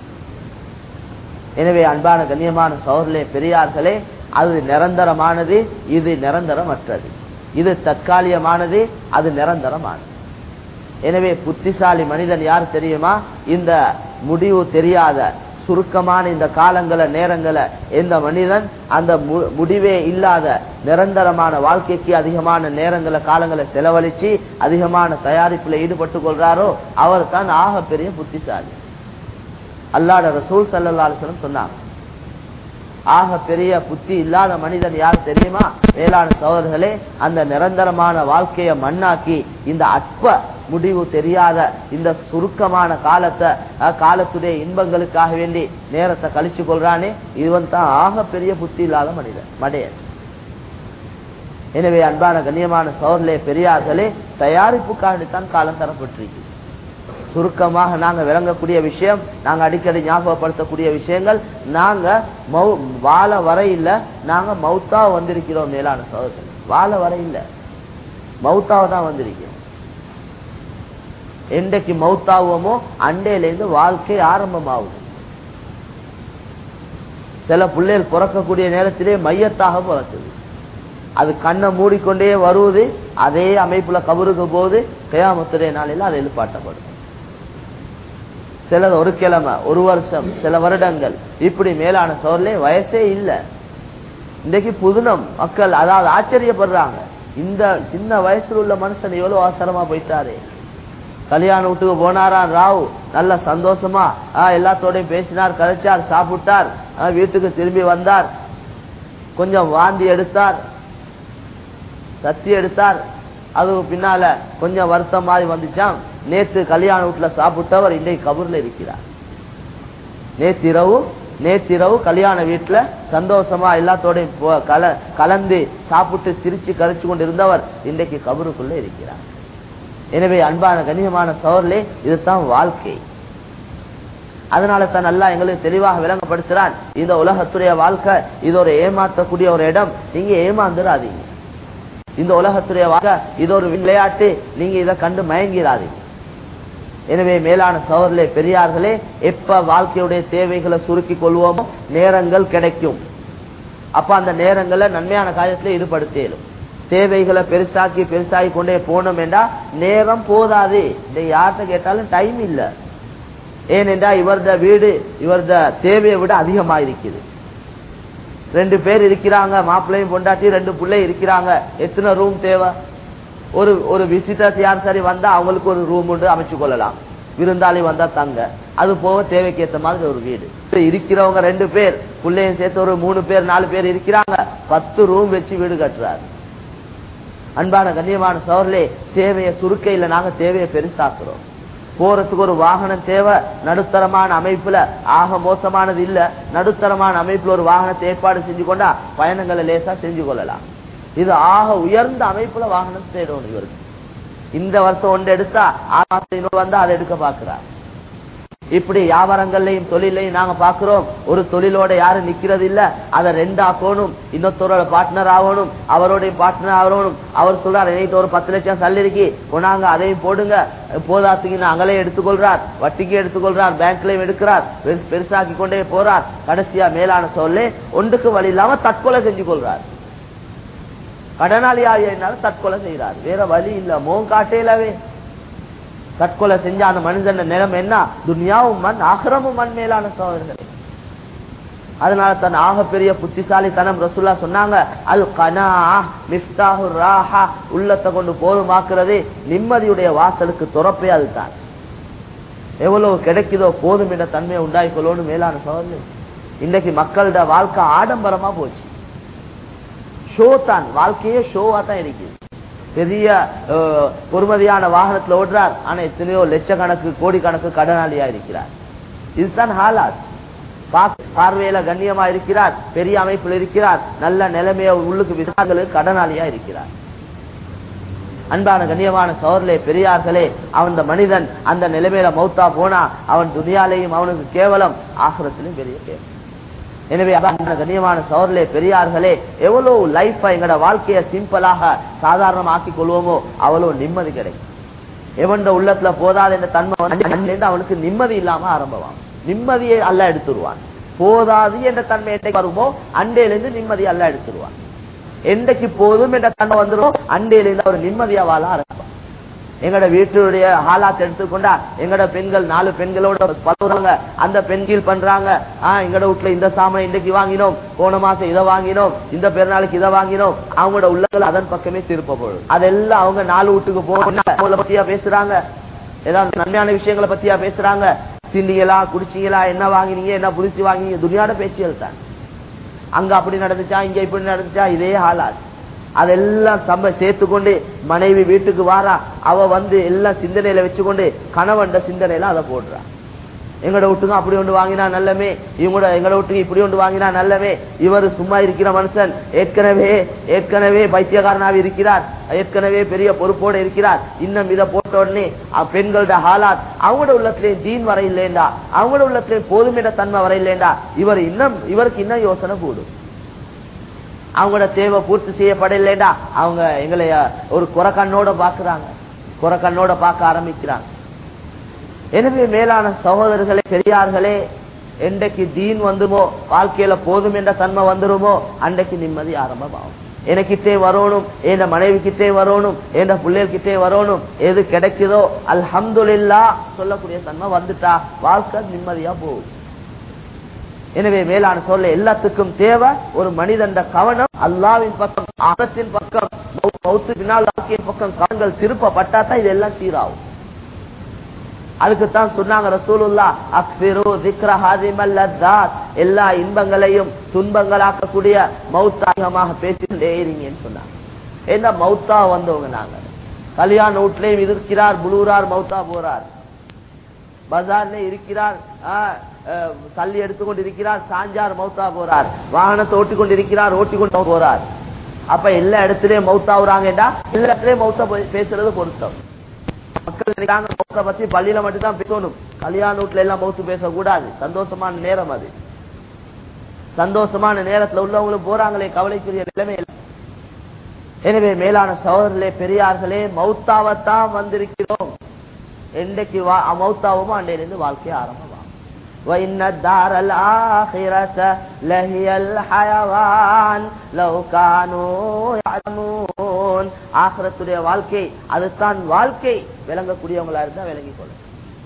எனவே அன்பான கண்ணியமான சோதர்களே பெரியார்களே அது நிரந்தரமானது இது நிரந்தரமற்றது இது தற்காலிகமானது அது நிரந்தரமானது எனவே புத்திசாலி மனிதன் யார் தெரியுமா இந்த முடிவு தெரியாத சுருக்கமான இந்த காலங்களை நேரங்களை எந்த மனிதன் அந்த மு- முடிவே இல்லாத நிரந்தரமான வாழ்க்கைக்கு அதிகமான நேரங்களை காலங்களை செலவழிச்சு அதிகமான தயாரிப்புல ஈடுபட்டு கொள்றாரோ அவர் தான் ஆக பெரிய புத்திசாலி அல்லாட ரசூல் சல்லா அலிஸ்லம் சொன்னாங்க ஆக பெரிய புத்தி இல்லாத மனிதன் யார் தெரியுமா மேலான சோதர்களே அந்த நிரந்தரமான வாழ்க்கையை மண்ணாக்கி இந்த அற்ப முடிவு தெரியாத இந்த சுருக்கமான காலத்தை அஹ், காலத்துடைய இன்பங்களுக்காக வேண்டி நேரத்தை கழிச்சு கொள்றானே இவன் தான் ஆக பெரிய புத்தி இல்லாத மனிதன் மடையன் எனவே அன்பான கண்ணியமான சோதர்களே பெரியார்களே தயாரிப்புக்காகத்தான் காலம் தரப்பட்டிருக்கு சுருக்கமாக நாங்க விளங்கக்கூடிய விஷயம் நாங்க அடிக்கடி ஞாபகப்படுத்தக்கூடிய விஷயங்கள் நாங்க மௌ- வாழ வர இல்ல நாங்க மௌத்தா வந்திருக்கிறோம் மேலான சோதர்கள் வாழ வர இல்ல மௌத்தாவை தான் வந்திருக்கிறோம் என்றைக்கு மௌத்தாகுவோமோ அண்டையில இருந்து வாழ்க்கை ஆரம்பமாகுது சில பிள்ளைகள் பிறக்கக்கூடிய நேரத்திலே மையத்தாக பிறக்குது அது கண்ணை மூடிக்கொண்டே வருவது அதே அமைப்புல கபருக்கு போது கயாமத்துடைய நாளில் அது எழுப்பாட்டப்படும் சிலது ஒரு கிழமை ஒரு வருஷம் சில வருடங்கள் இப்படி மேலான சோர்லே வயசே இல்லை இன்றைக்கு புதுனம் மக்கள் அதாவது ஆச்சரியப்படுறாங்க இந்த சின்ன வயசுல உள்ள மனுஷன் எவ்வளவு அவசரமா போயிட்டாரு கல்யாண வீட்டுக்கு போனாராம் ராவ் நல்ல சந்தோஷமா ஆஹ் எல்லாத்தோடையும் பேசினார் கதைச்சார் சாப்பிட்டார் ஆஹ் வீட்டுக்கு திரும்பி வந்தார் கொஞ்சம் வாந்தி எடுத்தார் சத்தி எடுத்தார் அது பின்னால கொஞ்சம் வருத்தம் மாதிரி வந்துச்சான் நேத்து கல்யாண வீட்டுல சாப்பிட்டவர் இன்றைக்கு கபூர்ல இருக்கிறார் நேத்திரவு நேத்திரவு கல்யாண வீட்டுல சந்தோஷமா எல்லாத்தோடையும் போ- கல கலந்து சாப்பிட்டு சிரிச்சு கதைச்சு கொண்டு இருந்தவர் இன்றைக்கு கபருக்குள்ள இருக்கிறார் எனவே அன்பான கண்ணியமான சோர்லே இதுதான் வாழ்க்கை அதனால தான் நல்லா எங்களுக்கு தெளிவாக விளங்கப்படுத்துறான் இந்த உலகத்துடைய வாழ்க்கை இது ஒரு ஏமாற்றக்கூடிய ஒரு இடம் நீங்க ஏமாந்துடாதீங்க இந்த உலகத்துடைய வாழ்க்கை இது ஒரு விளையாட்டு நீங்க இதை கண்டு மயங்கிறாதீங்க எனவே மேலான சோழர்களே பெரியார்களே எப்ப வாழ்க்கையுடைய தேவைகளை சுருக்கி கொள்வோமோ நேரங்கள் கிடைக்கும் அப்ப அந்த நேரங்களை நன்மையான காரியத்துல ஈடுபடுத்திடும் தேவைகளை பெருசாக்கி பெருசாக்கி கொண்டே போனோம் என்றா நேரம் போதாது இந்த யார்கிட்ட கேட்டாலும் டைம் இல்ல ஏனென்றா இவரத வீடு இவரத தேவையை விட அதிகமா இருக்குது ரெண்டு பேர் இருக்கிறாங்க மாப்பிள்ளையும் பொண்டாட்டி ரெண்டு பிள்ளை இருக்கிறாங்க எத்தனை ரூம் தேவை ஒரு ஒரு விசிட்டர்ஸ் யார் சரி வந்தா அவங்களுக்கு ஒரு ரூம் உண்டு அமைச்சு கொள்ளலாம் விருந்தாளி வந்தா தங்க அது போக தேவைக்கு ஏத்த மாதிரி ஒரு வீடு இப்ப இருக்கிறவங்க ரெண்டு பேர் பிள்ளையும் சேர்த்து ஒரு மூணு பேர் நாலு பேர் இருக்கிறாங்க பத்து ரூம் வச்சு வீடு கட்டுறாரு அன்பான கண்ணியமான சோர்லே தேவையை சுருக்கையில நாங்க தேவையை பெருசாக்குறோம் போறதுக்கு ஒரு வாகனம் தேவை நடுத்தரமான அமைப்புல ஆக மோசமானது இல்ல நடுத்தரமான அமைப்புல ஒரு வாகனத்தை ஏற்பாடு செஞ்சு கொண்டா பயணங்களை லேசா செஞ்சு கொள்ளலாம் இது ஆக உயர்ந்த அமைப்புல வாகனம் தேடணும் இவருக்கு இந்த வருஷம் ஒன்று எடுத்தா ஆறு மாசம் இன்னொரு வந்தா அதை எடுக்க பாக்குறார் இப்படி வியாபாரங்கள்லையும் தொழிலையும் நாங்க பாக்குறோம் ஒரு தொழிலோட யாரும் நிக்கிறது இல்ல அதை ரெண்டாக்கணும் இன்னொருத்தரோட பார்ட்னர் ஆகணும் அவரோட பார்ட்னர் ஆகணும் அவர் சொல்றார் எனக்கு ஒரு பத்து லட்சம் சல்லி இருக்கு கொண்டாங்க அதையும் போடுங்க போதாத்துக்கு அங்கலே எடுத்துக்கொள்றார் வட்டிக்கு எடுத்துக்கொள்றார் பேங்க்லயும் எடுக்கிறார் பெருசு- பெருசாக்கி கொண்டே போறார் கடைசியா மேலான சொல்லே ஒன்றுக்கு வழி இல்லாம தற்கொலை செஞ்சு கொள்றார் கடனாளி ஆகியனால தற்கொலை செய்யறார் வேற வழி இல்ல மோகம் காட்டேலவே தற்கொலை செஞ்ச அந்த மனிதன் நிலம் என்ன துனியாவும் மண் ஆகிரமும் மண் மேலான சோதர்களே அதனால தன் ஆகப்பெரிய புத்திசாலித்தனம் ரசூல்லா சொன்னாங்க அல் கனா மிஃப்தாஹு ராஹா உள்ளத்தை கொண்டு போதுமாக்குறது நிம்மதியுடைய வாசலுக்கு துறப்பே அதுதான் எவ்வளவு கிடைக்குதோ போதும் என்ற தன்மையை உண்டாக்கிக்கொள்ளணும் மேலான சோதனை இன்றைக்கு மக்களோட வாழ்க்கை ஆடம்பரமா போச்சு ஷோ தான் வாழ்க்கையே ஷோவா தான் இருக்குது பெரிய அஹ், பொறுமதியான வாகனத்துல ஓடுறார் ஆனா எத்தனையோ லட்சக்கணக்கு கோடிக்கணக்கு கடனாளியா இருக்கிறார் இதுதான் ஹாலாத் பா- பார்வையில கண்ணியமா இருக்கிறார் பெரிய அமைப்பில் இருக்கிறார் நல்ல நிலைமைய உள்ளுக்கு விசாரங்களுக்கு கடனாளியா இருக்கிறார் அன்பான கண்ணியமான சோர்லே பெரியார்களே அவன் மனிதன் அந்த நிலைமையில மௌத்தா போனா அவன் துனியாலையும் அவனுக்கு கேவலம் ஆசுரத்திலும் பெரிய கேவலம் எனவே அன்பான கண்ணியமான சோர்லே பெரியார்களே எவ்வளவு லைஃப் எங்கட வாழ்க்கைய சிம்பிளாக சாதாரணமா ஆக்கிக் கொள்வோமோ அவ்வளவு நிம்மதி கிடைக்கும் எவன் உள்ளத்துல போதாது என்ற தன்மை வந்து அன்னிலிருந்து அவனுக்கு நிம்மதி இல்லாம ஆரம்பமாகும் நிம்மதியை அல்ல எடுத்துருவான் போதாது என்ற தன்மை என்னைக்கு வருமோ அண்டையிலிருந்து நிம்மதியை அல்ல எடுத்துருவான் என்றைக்கு போதும் என்ற தன்மை வந்துடும் அண்டையிலிருந்து அவர் நிம்மதியா வாழ ஆரம்பிப்பான் எங்கட வீட்டுடைய ஹாலாத் எடுத்துக்கொண்டா எங்கட பெண்கள் நாலு பெண்களோட பழகுறாங்க அந்த பெண்கள் பண்றாங்க ஆஹ் எங்கட வீட்டுல இந்த சாமான் இன்றைக்கு வாங்கினோம் போன மாசம் இதை வாங்கினோம் இந்த பெருநாளுக்கு இதை வாங்கினோம் அவங்களோட உள்ளங்கள் அதன் பக்கமே திருப்பப்படும் அதெல்லாம் அவங்க நாலு வீட்டுக்கு போக பத்தியா பேசுறாங்க ஏதாவது நன்மையான விஷயங்களை பத்தியா பேசுறாங்க திண்டீங்களா குடிச்சீங்களா என்ன வாங்கினீங்க என்ன புடிச்சு வாங்கினீங்க துணியாட பேச்சியல் தான் அங்க அப்படி நடந்துச்சா இங்க இப்படி நடந்துச்சா இதே ஹாலாத் அதெல்லாம் சம்ப சேர்த்துக்கொண்டு மனைவி வீட்டுக்கு வாரா அவ வந்து எல்லாம் சிந்தனையில வச்சுக்கொண்டு கணவன்ட சிந்தனையில அதை போடுறா எங்கட வீட்டுக்கு அப்படி ஒன்று வாங்கினா நல்லமே இவங்களோட எங்கட வீட்டுக்கு இப்படி ஒன்று வாங்கினா நல்லமே இவர் சும்மா இருக்கிற மனுஷன் ஏற்கனவே ஏற்கனவே பைத்தியக்காரனாக இருக்கிறார் ஏற்கனவே பெரிய பொறுப்போடு இருக்கிறார் இன்னும் இதை போட்ட உடனே அ- பெண்களோட ஹாலாத் அவங்களோட உள்ளத்திலே தீன் வர இல்லைண்டா அவங்களோட உள்ளத்திலே போதுமிட தன்மை வர இல்லைண்டா இவர் இன்னும் இவருக்கு இன்னும் யோசனை கூடும் அவங்களோட தேவை பூர்த்தி செய்யப்படலைடா அவங்க எங்களை அஹ், ஒரு குறைக்கண்ணோட பாக்குறாங்க குறைக்கண்ணோட பார்க்க ஆரம்பிக்கிறாங்க எனவே மேலான சகோதரர்களே பெரியார்களே என்றைக்கு தீன் வந்துமோ வாழ்க்கையில போதும் என்ற தன்மை வந்துருமோ அன்றைக்கு நிம்மதி ஆரம்பமாகும் எனக்கிட்டே வரணும் என் மனைவி கிட்டே வரணும் என் பிள்ளைகிட்டே வரணும் எது கிடைக்குதோ அல்ஹம்துலில்லா சொல்லக்கூடிய தன்மை வந்துட்டா வாழ்க்கை நிம்மதியா போகும் எனவே மேலான சொல்ல எல்லாத்துக்கும் தேவை ஒரு மனிதண்ட கவனம் அல்லாவின் பக்கம் ஆகத்தின் பக்கம் மௌத்து பின்னால் வாழ்க்கையின் பக்கம் கவனங்கள் திருப்பப்பட்டா தான் இதெல்லாம் சீராகும் அதுக்குத்தான் சொன்னாங்க ரசூலுல்லா அக்பிரு திக்ர ஹாதிமல் லத்தாத் எல்லா இன்பங்களையும் துன்பங்களாக்கக்கூடிய மௌத்தாகமாக பேசிக்கொண்டே இருங்கன்னு சொன்னாங்க என்ன மௌத்தா வந்தவங்க நாங்க கல்யாண வீட்லயும் இருக்கிறார் புலூரார் மௌத்தா போறார் பஜார்ல இருக்கிறார் தள்ளி எடுத்துக்கொண்டு இருக்கிறார் சாஞ்சார் மௌத்தா போறார் வாகனத்தை ஓட்டிக் கொண்டிருக்கிறார் ஓட்டிக்கொண்டு போறார் அப்ப எல்லா இடத்துலயும் மௌத்தாவுறாங்கடா எல்லா இடத்துலயும் மௌத்தா பேசுறது பொருத்தம் மக்கள் நினைக்கிறாங்க மௌத்த பத்தி பள்ளியில மட்டும் தான் பேசணும் கல்யாண வீட்டுல எல்லாம் மௌத்து பேசக்கூடாது சந்தோஷமான நேரம் அது சந்தோஷமான நேரத்துல உள்ளவங்களும் போறாங்களே கவலைக்குரிய நிலைமை எனவே மேலான சகோதரர்களே பெரியார்களே மௌத்தாவத்தான் வந்திருக்கிறோம் என்றைக்கு மௌத்தாவுமோ அண்டையிலிருந்து வாழ்க்கை ஆரம்பமாகும் وإن الدار الآخرة لهي الحيوان لو كانوا يعلمون ஆخرத்துடைய வாழ்க்கை அதுதான் வாழ்க்கை விளங்கக்கூடியவங்களா இருந்தா விளங்கிக் கொள்ளும்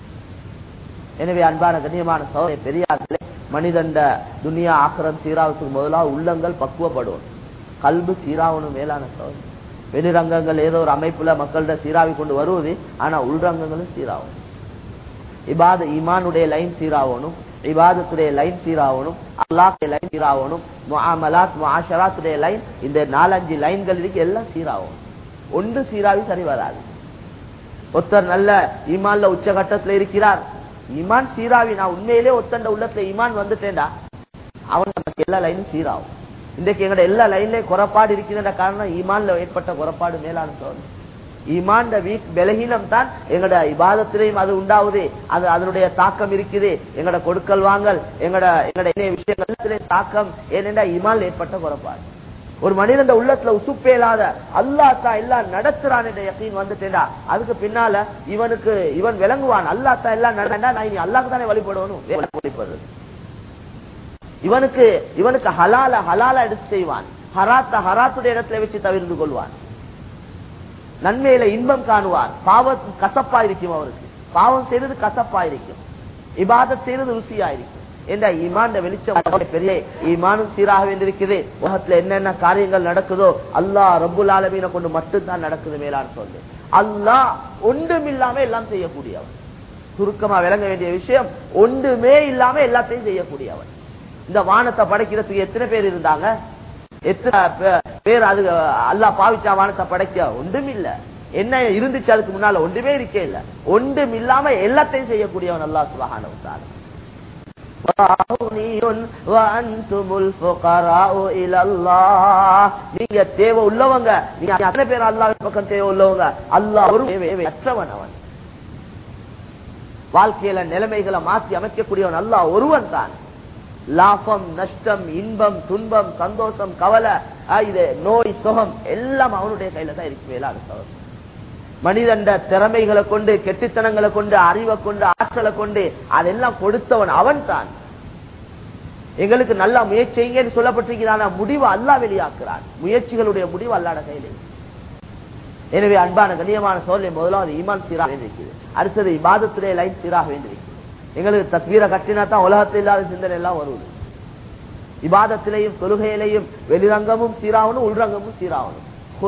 எனவே அன்பான கண்ணியமான சோதனை பெரியார்களே மனிதண்ட துனியா ஆக்கிரம் சீராவதுக்கு முதலாக உள்ளங்கள் பக்குவப்படும் கல்பு சீராவணும் மேலான சோதனை வெளிரங்கங்கள் ஏதோ ஒரு அமைப்புல மக்கள்கிட்ட சீராவி கொண்டு வருவது ஆனா உள்ரங்கங்களும் சீராகும் இபாத ஈமானுடைய லைன் சீராகணும் இபாதத்துடைய லைன் சீராகணும் அல்லாஹ்டைய லைன் சீராகணும் முஆமலாத் முஆஷராத்துடைய லைன் இந்த நாலஞ்சு லைன்கள் இருக்கு எல்லாம் சீராகும் ஒன்று சீராவி சரி வராது ஒருத்தர் நல்ல ஈமான்ல உச்சகட்டத்துல இருக்கிறார் ஈமான் சீராவி நான் உண்மையிலே ஒத்தண்ட உள்ளத்துல ஈமான் வந்துட்டேன்டா அவன் நமக்கு எல்லா லைனும் சீராகும் இன்றைக்கு எங்கட எல்லா லைன்லயும் குறைபாடு இருக்குதுன்ற காரணம் ஈமான்ல ஏற்பட்ட குறைபாடு மேலான சோதனை ஈமான் வீக் பலகீனம் தான் எங்கட இபாதத்திலையும் அது உண்டாவுது அது அதனுடைய தாக்கம் இருக்குது எங்கட கொடுக்கல் வாங்கல் எங்கட எங்கட விஷயங்கள் தாக்கம் ஏனென்றா ஈமான் ஏற்பட்ட குறைபாடு ஒரு மனிதன் உள்ளத்துல உசுப்பே இல்லாத அல்லா தான் எல்லாம் நடத்துறான் என்ற யக்கீன் வந்துட்டேடா அதுக்கு பின்னால இவனுக்கு இவன் விளங்குவான் அல்லா தான் எல்லாம் நடந்தா நான் இனி அல்லாக்கு தானே வழிபடணும் வழிபடுறது இவனுக்கு இவனுக்கு ஹலால ஹலால எடுத்து செய்வான் ஹராத்த ஹராத்துடைய இடத்துல வச்சு தவிர்த்து கொள்வான் நன்மையில இன்பம் காணுவார் பாவம் கசப்பா இருக்கும் அவருக்கு பாவம் செய்யறது கசப்பா இருக்கும் இபாதத் செய்யறது ருசியா இருக்கும் என்ற ஈமான் வெளிச்சம் பெரிய ஈமானும் சீராக வேண்டியிருக்குது உலகத்துல என்னென்ன காரியங்கள் நடக்குதோ அல்லாஹ் ரப்புல் ஆலமீனை கொண்டு மட்டும்தான் நடக்குது மேலான்னு சொல்லு அல்லாஹ் ஒன்றும் இல்லாம எல்லாம் செய்யக்கூடியவன் சுருக்கமா விளங்க வேண்டிய விஷயம் ஒன்றுமே இல்லாம எல்லாத்தையும் செய்யக்கூடியவன் இந்த வானத்தை படைக்கிறதுக்கு எத்தனை பேர் இருந்தாங்க எத்தனை பேர் அது அல்லா பாவிச்சா வானத்தை படைக்க ஒன்றும் இல்ல என்ன இருந்துச்சு அதுக்கு முன்னால ஒன்றுமே இருக்கே இல்ல ஒன்றும் இல்லாம எல்லாத்தையும் செய்யக்கூடியவன் அல்லா சுபஹான நீங்க தேவை உள்ளவங்க நீங்க அத்தனை பேர் அல்லா பக்கம் தேவை உள்ளவங்க அல்லா ஒரு அற்றவன் அவன் வாழ்க்கையில நிலைமைகளை மாற்றி அமைக்கக்கூடியவன் அல்லா ஒருவன் தான் லாபம் நஷ்டம் இன்பம் துன்பம் சந்தோஷம் கவலை இது நோய் சுகம் எல்லாம் அவனுடைய கையில தான் இருக்கு மேலான சகோதரர் மனிதண்ட திறமைகளை கொண்டு கெட்டித்தனங்களை கொண்டு அறிவை கொண்டு ஆற்றலை கொண்டு அதெல்லாம் கொடுத்தவன் அவன் தான் எங்களுக்கு நல்லா முயற்சிங்கன்னு சொல்லப்பட்டிருக்கிறான முடிவு அல்லா வெளியாக்குறான் முயற்சிகளுடைய முடிவு அல்லாட கையில எனவே அன்பான கண்ணியமான சோழலை முதலாவது ஈமான் சீராக வேண்டியிருக்கிறது அடுத்தது இபாதத்துடைய லைன் சீராக வேண்டியிருக்கிறது எங்களுக்கு தக்வீரை கட்டினா தான் உலகத்தில் இல்லாத சிந்தனை எல்லாம் வருவது இபாதத்திலையும் தொழுகையிலையும் வெளிரங்கமும் சீராகணும் உள்ரங்கமும் சீராகணும்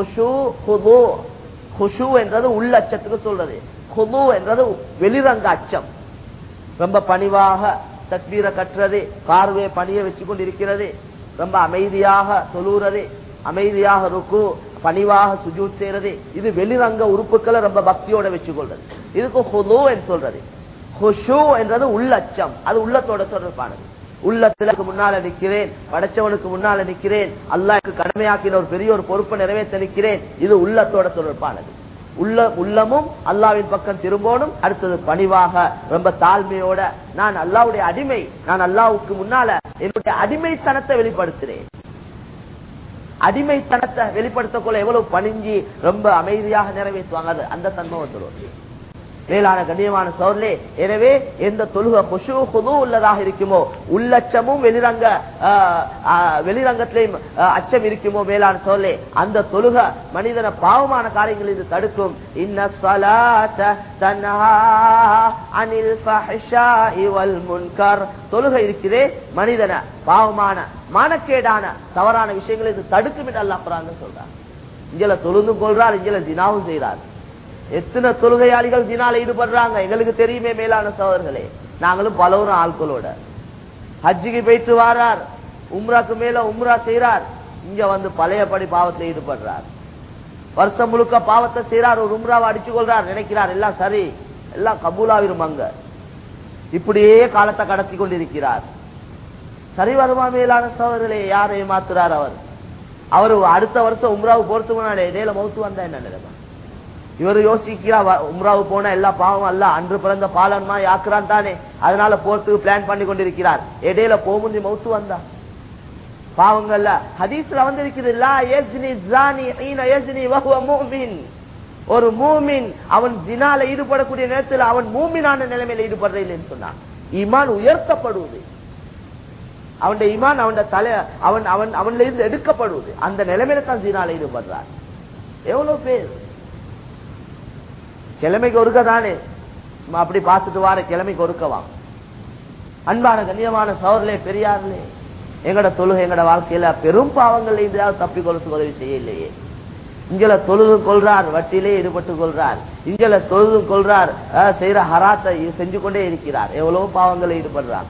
குஷு என்றது உள்ளச்சத்துக்கு சொல்றது குது என்றது வெளிரங்க அச்சம் ரொம்ப பணிவாக தக்வீரை கட்டுறது பார்வையை பணிய வச்சு கொண்டு இருக்கிறது ரொம்ப அமைதியாக தொழுறது அமைதியாக ருக்கு பணிவாக சுஜூத் செய்யறது இது வெளிரங்க உறுப்புகளை ரொம்ப பக்தியோட வச்சுக்கொள்றது இதுக்கு ஹுது என்று சொல்றது ஹுஷு என்றது உள்ளச்சம் அது உள்ளத்தோட தொடர்பானது உள்ளத்திற்கு முன்னால நிற்கிறேன் படைச்சவனுக்கு முன்னால நிற்கிறேன் அல்லாஹ்க்கு கடமையாக்கின ஒரு பெரிய ஒரு பொறுப்பை நிறைவேற்ற நிற்கிறேன் இது உள்ளத்தோட தொடர்பானது உள்ள உள்ளமும் அல்லாவின் பக்கம் திரும்பணும் அடுத்தது பணிவாக ரொம்ப தாழ்மையோட நான் அல்லாவுடைய அடிமை நான் அல்லாவுக்கு முன்னால என்னுடைய அடிமைத்தனத்தை வெளிப்படுத்துறேன் அடிமைத்தனத்தை வெளிப்படுத்தக்குள்ள எவ்வளவு பணிஞ்சு ரொம்ப அமைதியாக நிறைவேற்றுவாங்க அது அந்த தன்மை வந்துடும் மேலான கண்ணியமான சோர்லே எனவே எந்த தொழுக குஷு குது உள்ளதாக இருக்குமோ உள்ளச்சமும் வெளிரங்க ஆஹ், ஆஹ், வெளிரங்கத்திலையும் ஆஹ், அச்சம் இருக்குமோ மேலான சோர்லே அந்த தொழுக மனிதன பாவமான காரியங்கள் இது தடுக்கும் இன்ன ஸலாத்த தன்ஹா அனில் ஃபஹ்ஷாஇ வல் முன்கர் தொழுகை இருக்கிறே மனிதன பாவமான மானக்கேடான தவறான விஷயங்களை இது தடுக்கும் என்று அல்லாஹ் குர்ஆன்ல சொல்றார் இங்கல தொழுந்து கொள்றார் இங்கல தினாவும் செய்றார் எத்தனை தொழுகையாளிகள் தினால ஈடுபடுறாங்க எங்களுக்கு தெரியுமே மேலான சோதர்களே நாங்களும் பலவரும் ஆட்களோட ஹஜ்ஜிக்கு போயிட்டு வாரார் உம்ராக்கு மேல உம்ரா செய்றார் இங்க வந்து பழையபடி பாவத்துல ஈடுபடுறார் வருஷம் முழுக்க பாவத்தை செய்றார் ஒரு உம்ராவை அடிச்சு கொள்றார் நினைக்கிறார் எல்லாம் சரி எல்லாம் கபூலாவிரும் அங்க இப்படியே காலத்தை கடத்தி கொண்டிருக்கிறார் சரி வருமா மேலான சோதர்களே யாரை ஏமாத்துறார் அவர் அவர் அடுத்த வருஷம் உம்ராவு போறதுக்கு முன்னாடி இடையில மௌத்து வந்தா என்ன நிலைமை இவர் யோசிக்கிறா வ- உம்ராவு போனா எல்லா பாவம் அல்ல அன்று பிறந்த பாலன்மா யாக்குறான் தானே அதனால போறதுக்கு பிளான் பண்ணி கொண்டிருக்கிறார் இடையில போமுந்தி மௌத்து வந்தா பாவங்கள்ல ஹதீஸ்ல வந்து இருக்குது லா யஸ்னி ஸானி ஹீன யஸ்னி வஹுவ முஃமின் ஒரு மூமின் அவன் ஜினால ஈடுபடக்கூடிய நேரத்தில் அவன் மூமினான நிலைமையில ஈடுபடுற இல்லைன்னு சொன்னான் ஈமான் உயர்த்தப்படுவது அவனுடைய ஈமான் அவன் தலை அவன் அவன் அவன்ல இருந்து எடுக்கப்படுவது அந்த நிலைமையில தான் ஜினால ஈடுபடுறான் எவ்வளவு பேர் கிழமைக்கு ஒருக்க தானே சும்மா அப்படி பார்த்துட்டு வார கிழமைக்கு ஒருக்கவா அன்பான கண்ணியமான சோர்லே பெரியார்லே எங்கட தொழுகை எங்கட வாழ்க்கையில பெரும் பாவங்கள் இந்தியாவது தப்பி கொள்றதுக்கு உதவி செய்யலையே இங்கல தொழுதும் கொள்றார் வட்டியிலே ஈடுபட்டு கொள்றார் இங்கல தொழுதும் கொள்றார் அஹ், செய்யற ஹராத்தை செஞ்சு கொண்டே இருக்கிறார் எவ்வளவு பாவங்களை ஈடுபடுறார்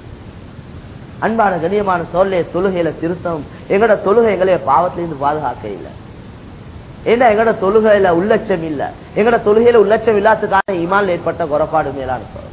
அன்பான கண்ணியமான சொல்லே தொழுகையில திருத்தம் எங்கட தொழுகை எங்களைய பாவத்திலிருந்து பாதுகாக்க இல்லை ஏன்னா எங்கட தொழுகையில உள்ளட்சம் இல்ல எங்கட தொழுகையில உள்ளட்சம் இல்லாததுக்கான இமான் ஏற்பட்ட குறைபாடு மேலான சோழர்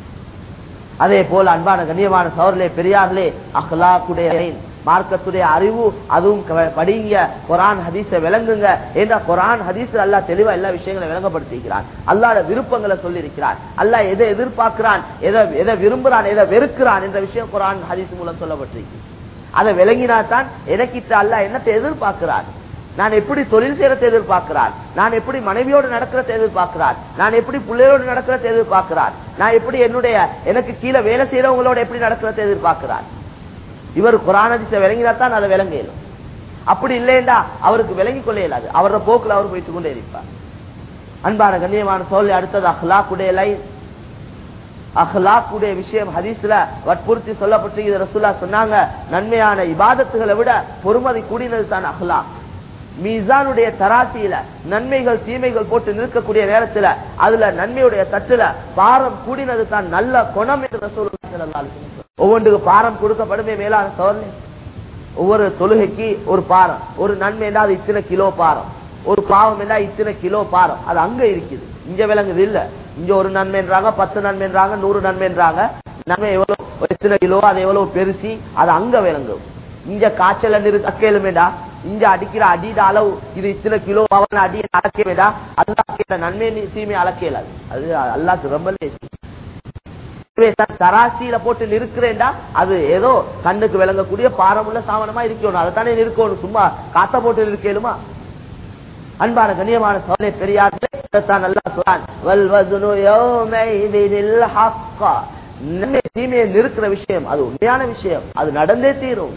அதே போல அன்பான கண்ணியமான சோழர்களே பெரியார்களே அஹ்லாக்குடைய மார்க்கத்துடைய அறிவு அதுவும் க- படிங்க குரான் ஹதீஸை விளங்குங்க ஏன்னா குரான் ஹதீஸ்ல அல்லாஹ் தெளிவா எல்லா விஷயங்களையும் விளங்கப்படுத்திக்கிறான் அல்லாட விருப்பங்களை சொல்லியிருக்கிறான் அல்லாஹ் எதை எதிர்பார்க்கிறான் எதை எதை விரும்புறான் எதை வெறுக்கிறான் என்ற விஷயம் குரான் ஹதீஸ் மூலம் சொல்லப்பட்டிருக்கு அதை விளங்கினா தான் எனக்கிட்ட அல்லாஹ் என்னத்தை எதிர்பார்க்கிறான் நான் எப்படி தொழில் செய்யறதை எதிர்பார்க்கிறார் நான் எப்படி மனைவியோடு நடக்கிறதை எதிர்பார்க்கிறார் நான் எப்படி பிள்ளையோடு நடக்கிறதை எதிர்பார்க்கிறார் நான் எப்படி என்னுடைய எனக்கு கீழே வேலை செய்யறவங்களோட எப்படி நடக்கிறதை எதிர்பார்க்கிறார் இவர் குரானதிசை விளங்கினா தான் அதை விளங்க இயலும் அப்படி இல்லைண்டா அவருக்கு விளங்கிக் கொள்ள இயலாது அவரோட போக்குல அவர் போயிட்டு கொண்டே இருப்பார் அன்பான கண்ணியமான சொல்லி அடுத்தது அஹ்லாக்குடைய லைன் அஹ்லாக்குடைய விஷயம் ஹதீஸ்ல வற்புறுத்தி சொல்லப்பட்டு இது ரசூல்லா சொன்னாங்க நன்மையான இபாதத்துகளை விட பொறுமதி கூடினது தான் அஹ்லாக் மீசானுடைய தராசியில நன்மைகள் தீமைகள் போட்டு நிற்கக்கூடிய நேரத்துல அதுல நன்மையுடைய தட்டுல பாரம் கூடினது தான் நல்ல குணம் என்று ரசூலுல்லாஹி ஸல்லல்லாஹு அலைஹி வஸல்லம் ஒவ்வொன்றுக்கு பாரம் கொடுக்கப்படுமே மேலான சோழனை ஒவ்வொரு தொழுகைக்கு ஒரு பாரம் ஒரு நன்மை என்றா அது இத்தனை கிலோ பாரம் ஒரு பாவம் என்றா இத்தனை கிலோ பாரம் அது அங்க இருக்குது இங்க விளங்குது இல்ல இங்க ஒரு நன்மைன்றாங்க பத்து நன்மைன்றாங்க நூறு நன்மைன்றாங்க நன்மை எவ்வளவு ஒரு இத்தனை கிலோ அது எவ்வளவு பெருசி அது அங்க விளங்கும் இங்க காய்ச்சல் அக்கேலுமேடா இங்க அடிக்கிற அடியிட அளவு இது இத்தனை கிலோ பவன் அடி அளக்கவேடா அல்லா நன்மை தீமை அளக்கலாது அது அல்லாக்கு ரொம்ப லேசி எனவே தன் தராசியில போட்டு நிற்கிறேன்டா அது ஏதோ கண்ணுக்கு விளங்கக்கூடிய பாரமுள்ள சாவனமா இருக்கணும் அதைத்தானே நிற்கணும் சும்மா காத்த போட்டு இருக்கலுமா அன்பான கண்ணியமான சோலை பெரியார்களே தான் நல்லா சொல்றான் வல் வஸ்னு யௌமைதில் ஹக்கா நன்மை தீமையை நிறுக்கிற விஷயம் அது உண்மையான விஷயம் அது நடந்தே தீரும்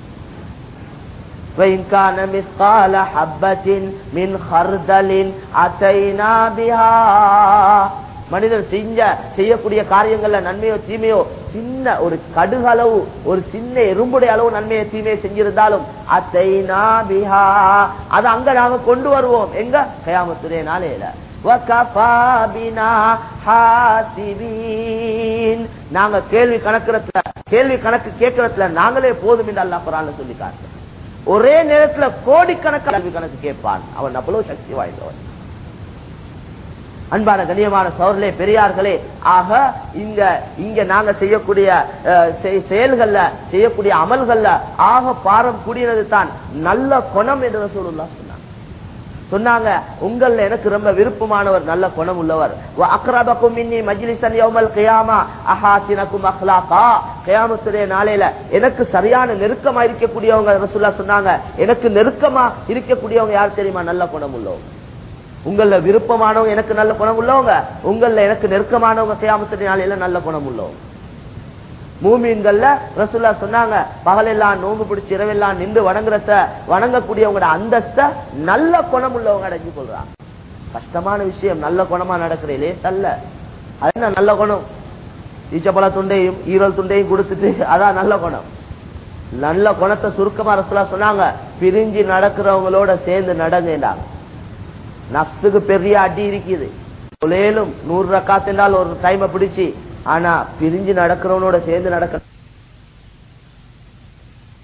وإن كان مثقال حبة من خردل أتينا بها மனிதன் செஞ்ச செய்யக்கூடிய காரியங்கள்ல நன்மையோ தீமையோ சின்ன ஒரு கடுகளவு ஒரு சின்ன எறும்புடைய அளவு நன்மையை தீமையை செஞ்சிருந்தாலும் அத்தை பிஹா அதை அங்க நாங்க கொண்டு வருவோம் எங்க கயாமத்துடைய நாளையில وَكَفَى بِنَا حَاسِبِينَ. நாங்க கேள்வி கணக்குறதுல கேள்வி கணக்கு கேட்கறதுல நாங்களே போதும் என்று அல்லாஹ் குரான்ல சொல்லி காட்டுறோம் ஒரே நேரத்துல கோடிக்கணக்கான கேள்வி கணக்கு கேட்பான் அவன் அவ்வளவு சக்தி வாய்ந்தவன் அன்பான கண்ணியமான சோர்களே பெரியார்களே ஆக இங்க இங்க நாங்க செய்யக்கூடிய அஹ், செய்- செயல்கள்ல செய்யக்கூடிய அமல்கள்ல ஆக பாரம் கூடியது தான் நல்ல குணம் என்று ரசூலுல்லாஹ் சொன்னாங்க சொன்னாங்க உங்கள்ல எனக்கு ரொம்ப விருப்பமானவர் நல்ல குணம் உள்ளவர் அக்ரபக்கும் மின்னி மஜ்லிசன் யௌமல் கியாமா அஹாசினக்கும் அஹ்லாகா கியாமத்துடைய நாளையில எனக்கு சரியான நெருக்கமா இருக்கக்கூடியவங்க ரசூலுல்லாஹ் சொன்னாங்க எனக்கு நெருக்கமா இருக்கக்கூடியவங்க யார் தெரியுமா நல்ல குணம் உள்ளவங்க உங்கள விருப்பமானவங்க எனக்கு நல்ல குணம் உள்ளவங்க உங்கள எனக்கு நெருக்கமானவங்க கியாமத்து நாளையில நல்ல குணம் உள்ளவங்க மூமீன்கள்ல ரசூல்லா சொன்னாங்க பகலெல்லாம் நோம்பு பிடிச்சி இரவெல்லாம் நின்று வணங்குறத வணங்கக்கூடியவங்களோட அந்தஸ்த நல்ல குணம் உள்ளவங்க அடைஞ்சு கொள்றாங்க கஷ்டமான விஷயம் நல்ல குணமா நடக்கிறீங்களே தல்ல அது என்ன நல்ல குணம் ஈச்சப்பழ துண்டையும் ஈரல் துண்டையும் கொடுத்துட்டு அதான் நல்ல குணம் நல்ல குணத்தை சுருக்கமா ரசூலா சொன்னாங்க பிரிஞ்சு நடக்கிறவங்களோட சேர்ந்து நடங்கண்டாங்க நப்சுக்கு பெரிய அடி இருக்குது தொலேலும் நூறு ரக்காத் என்றால் ஒரு டைமை பிடிச்சு ஆனா பிரிஞ்சு நடக்கிறவனோட சேர்ந்து நடக்க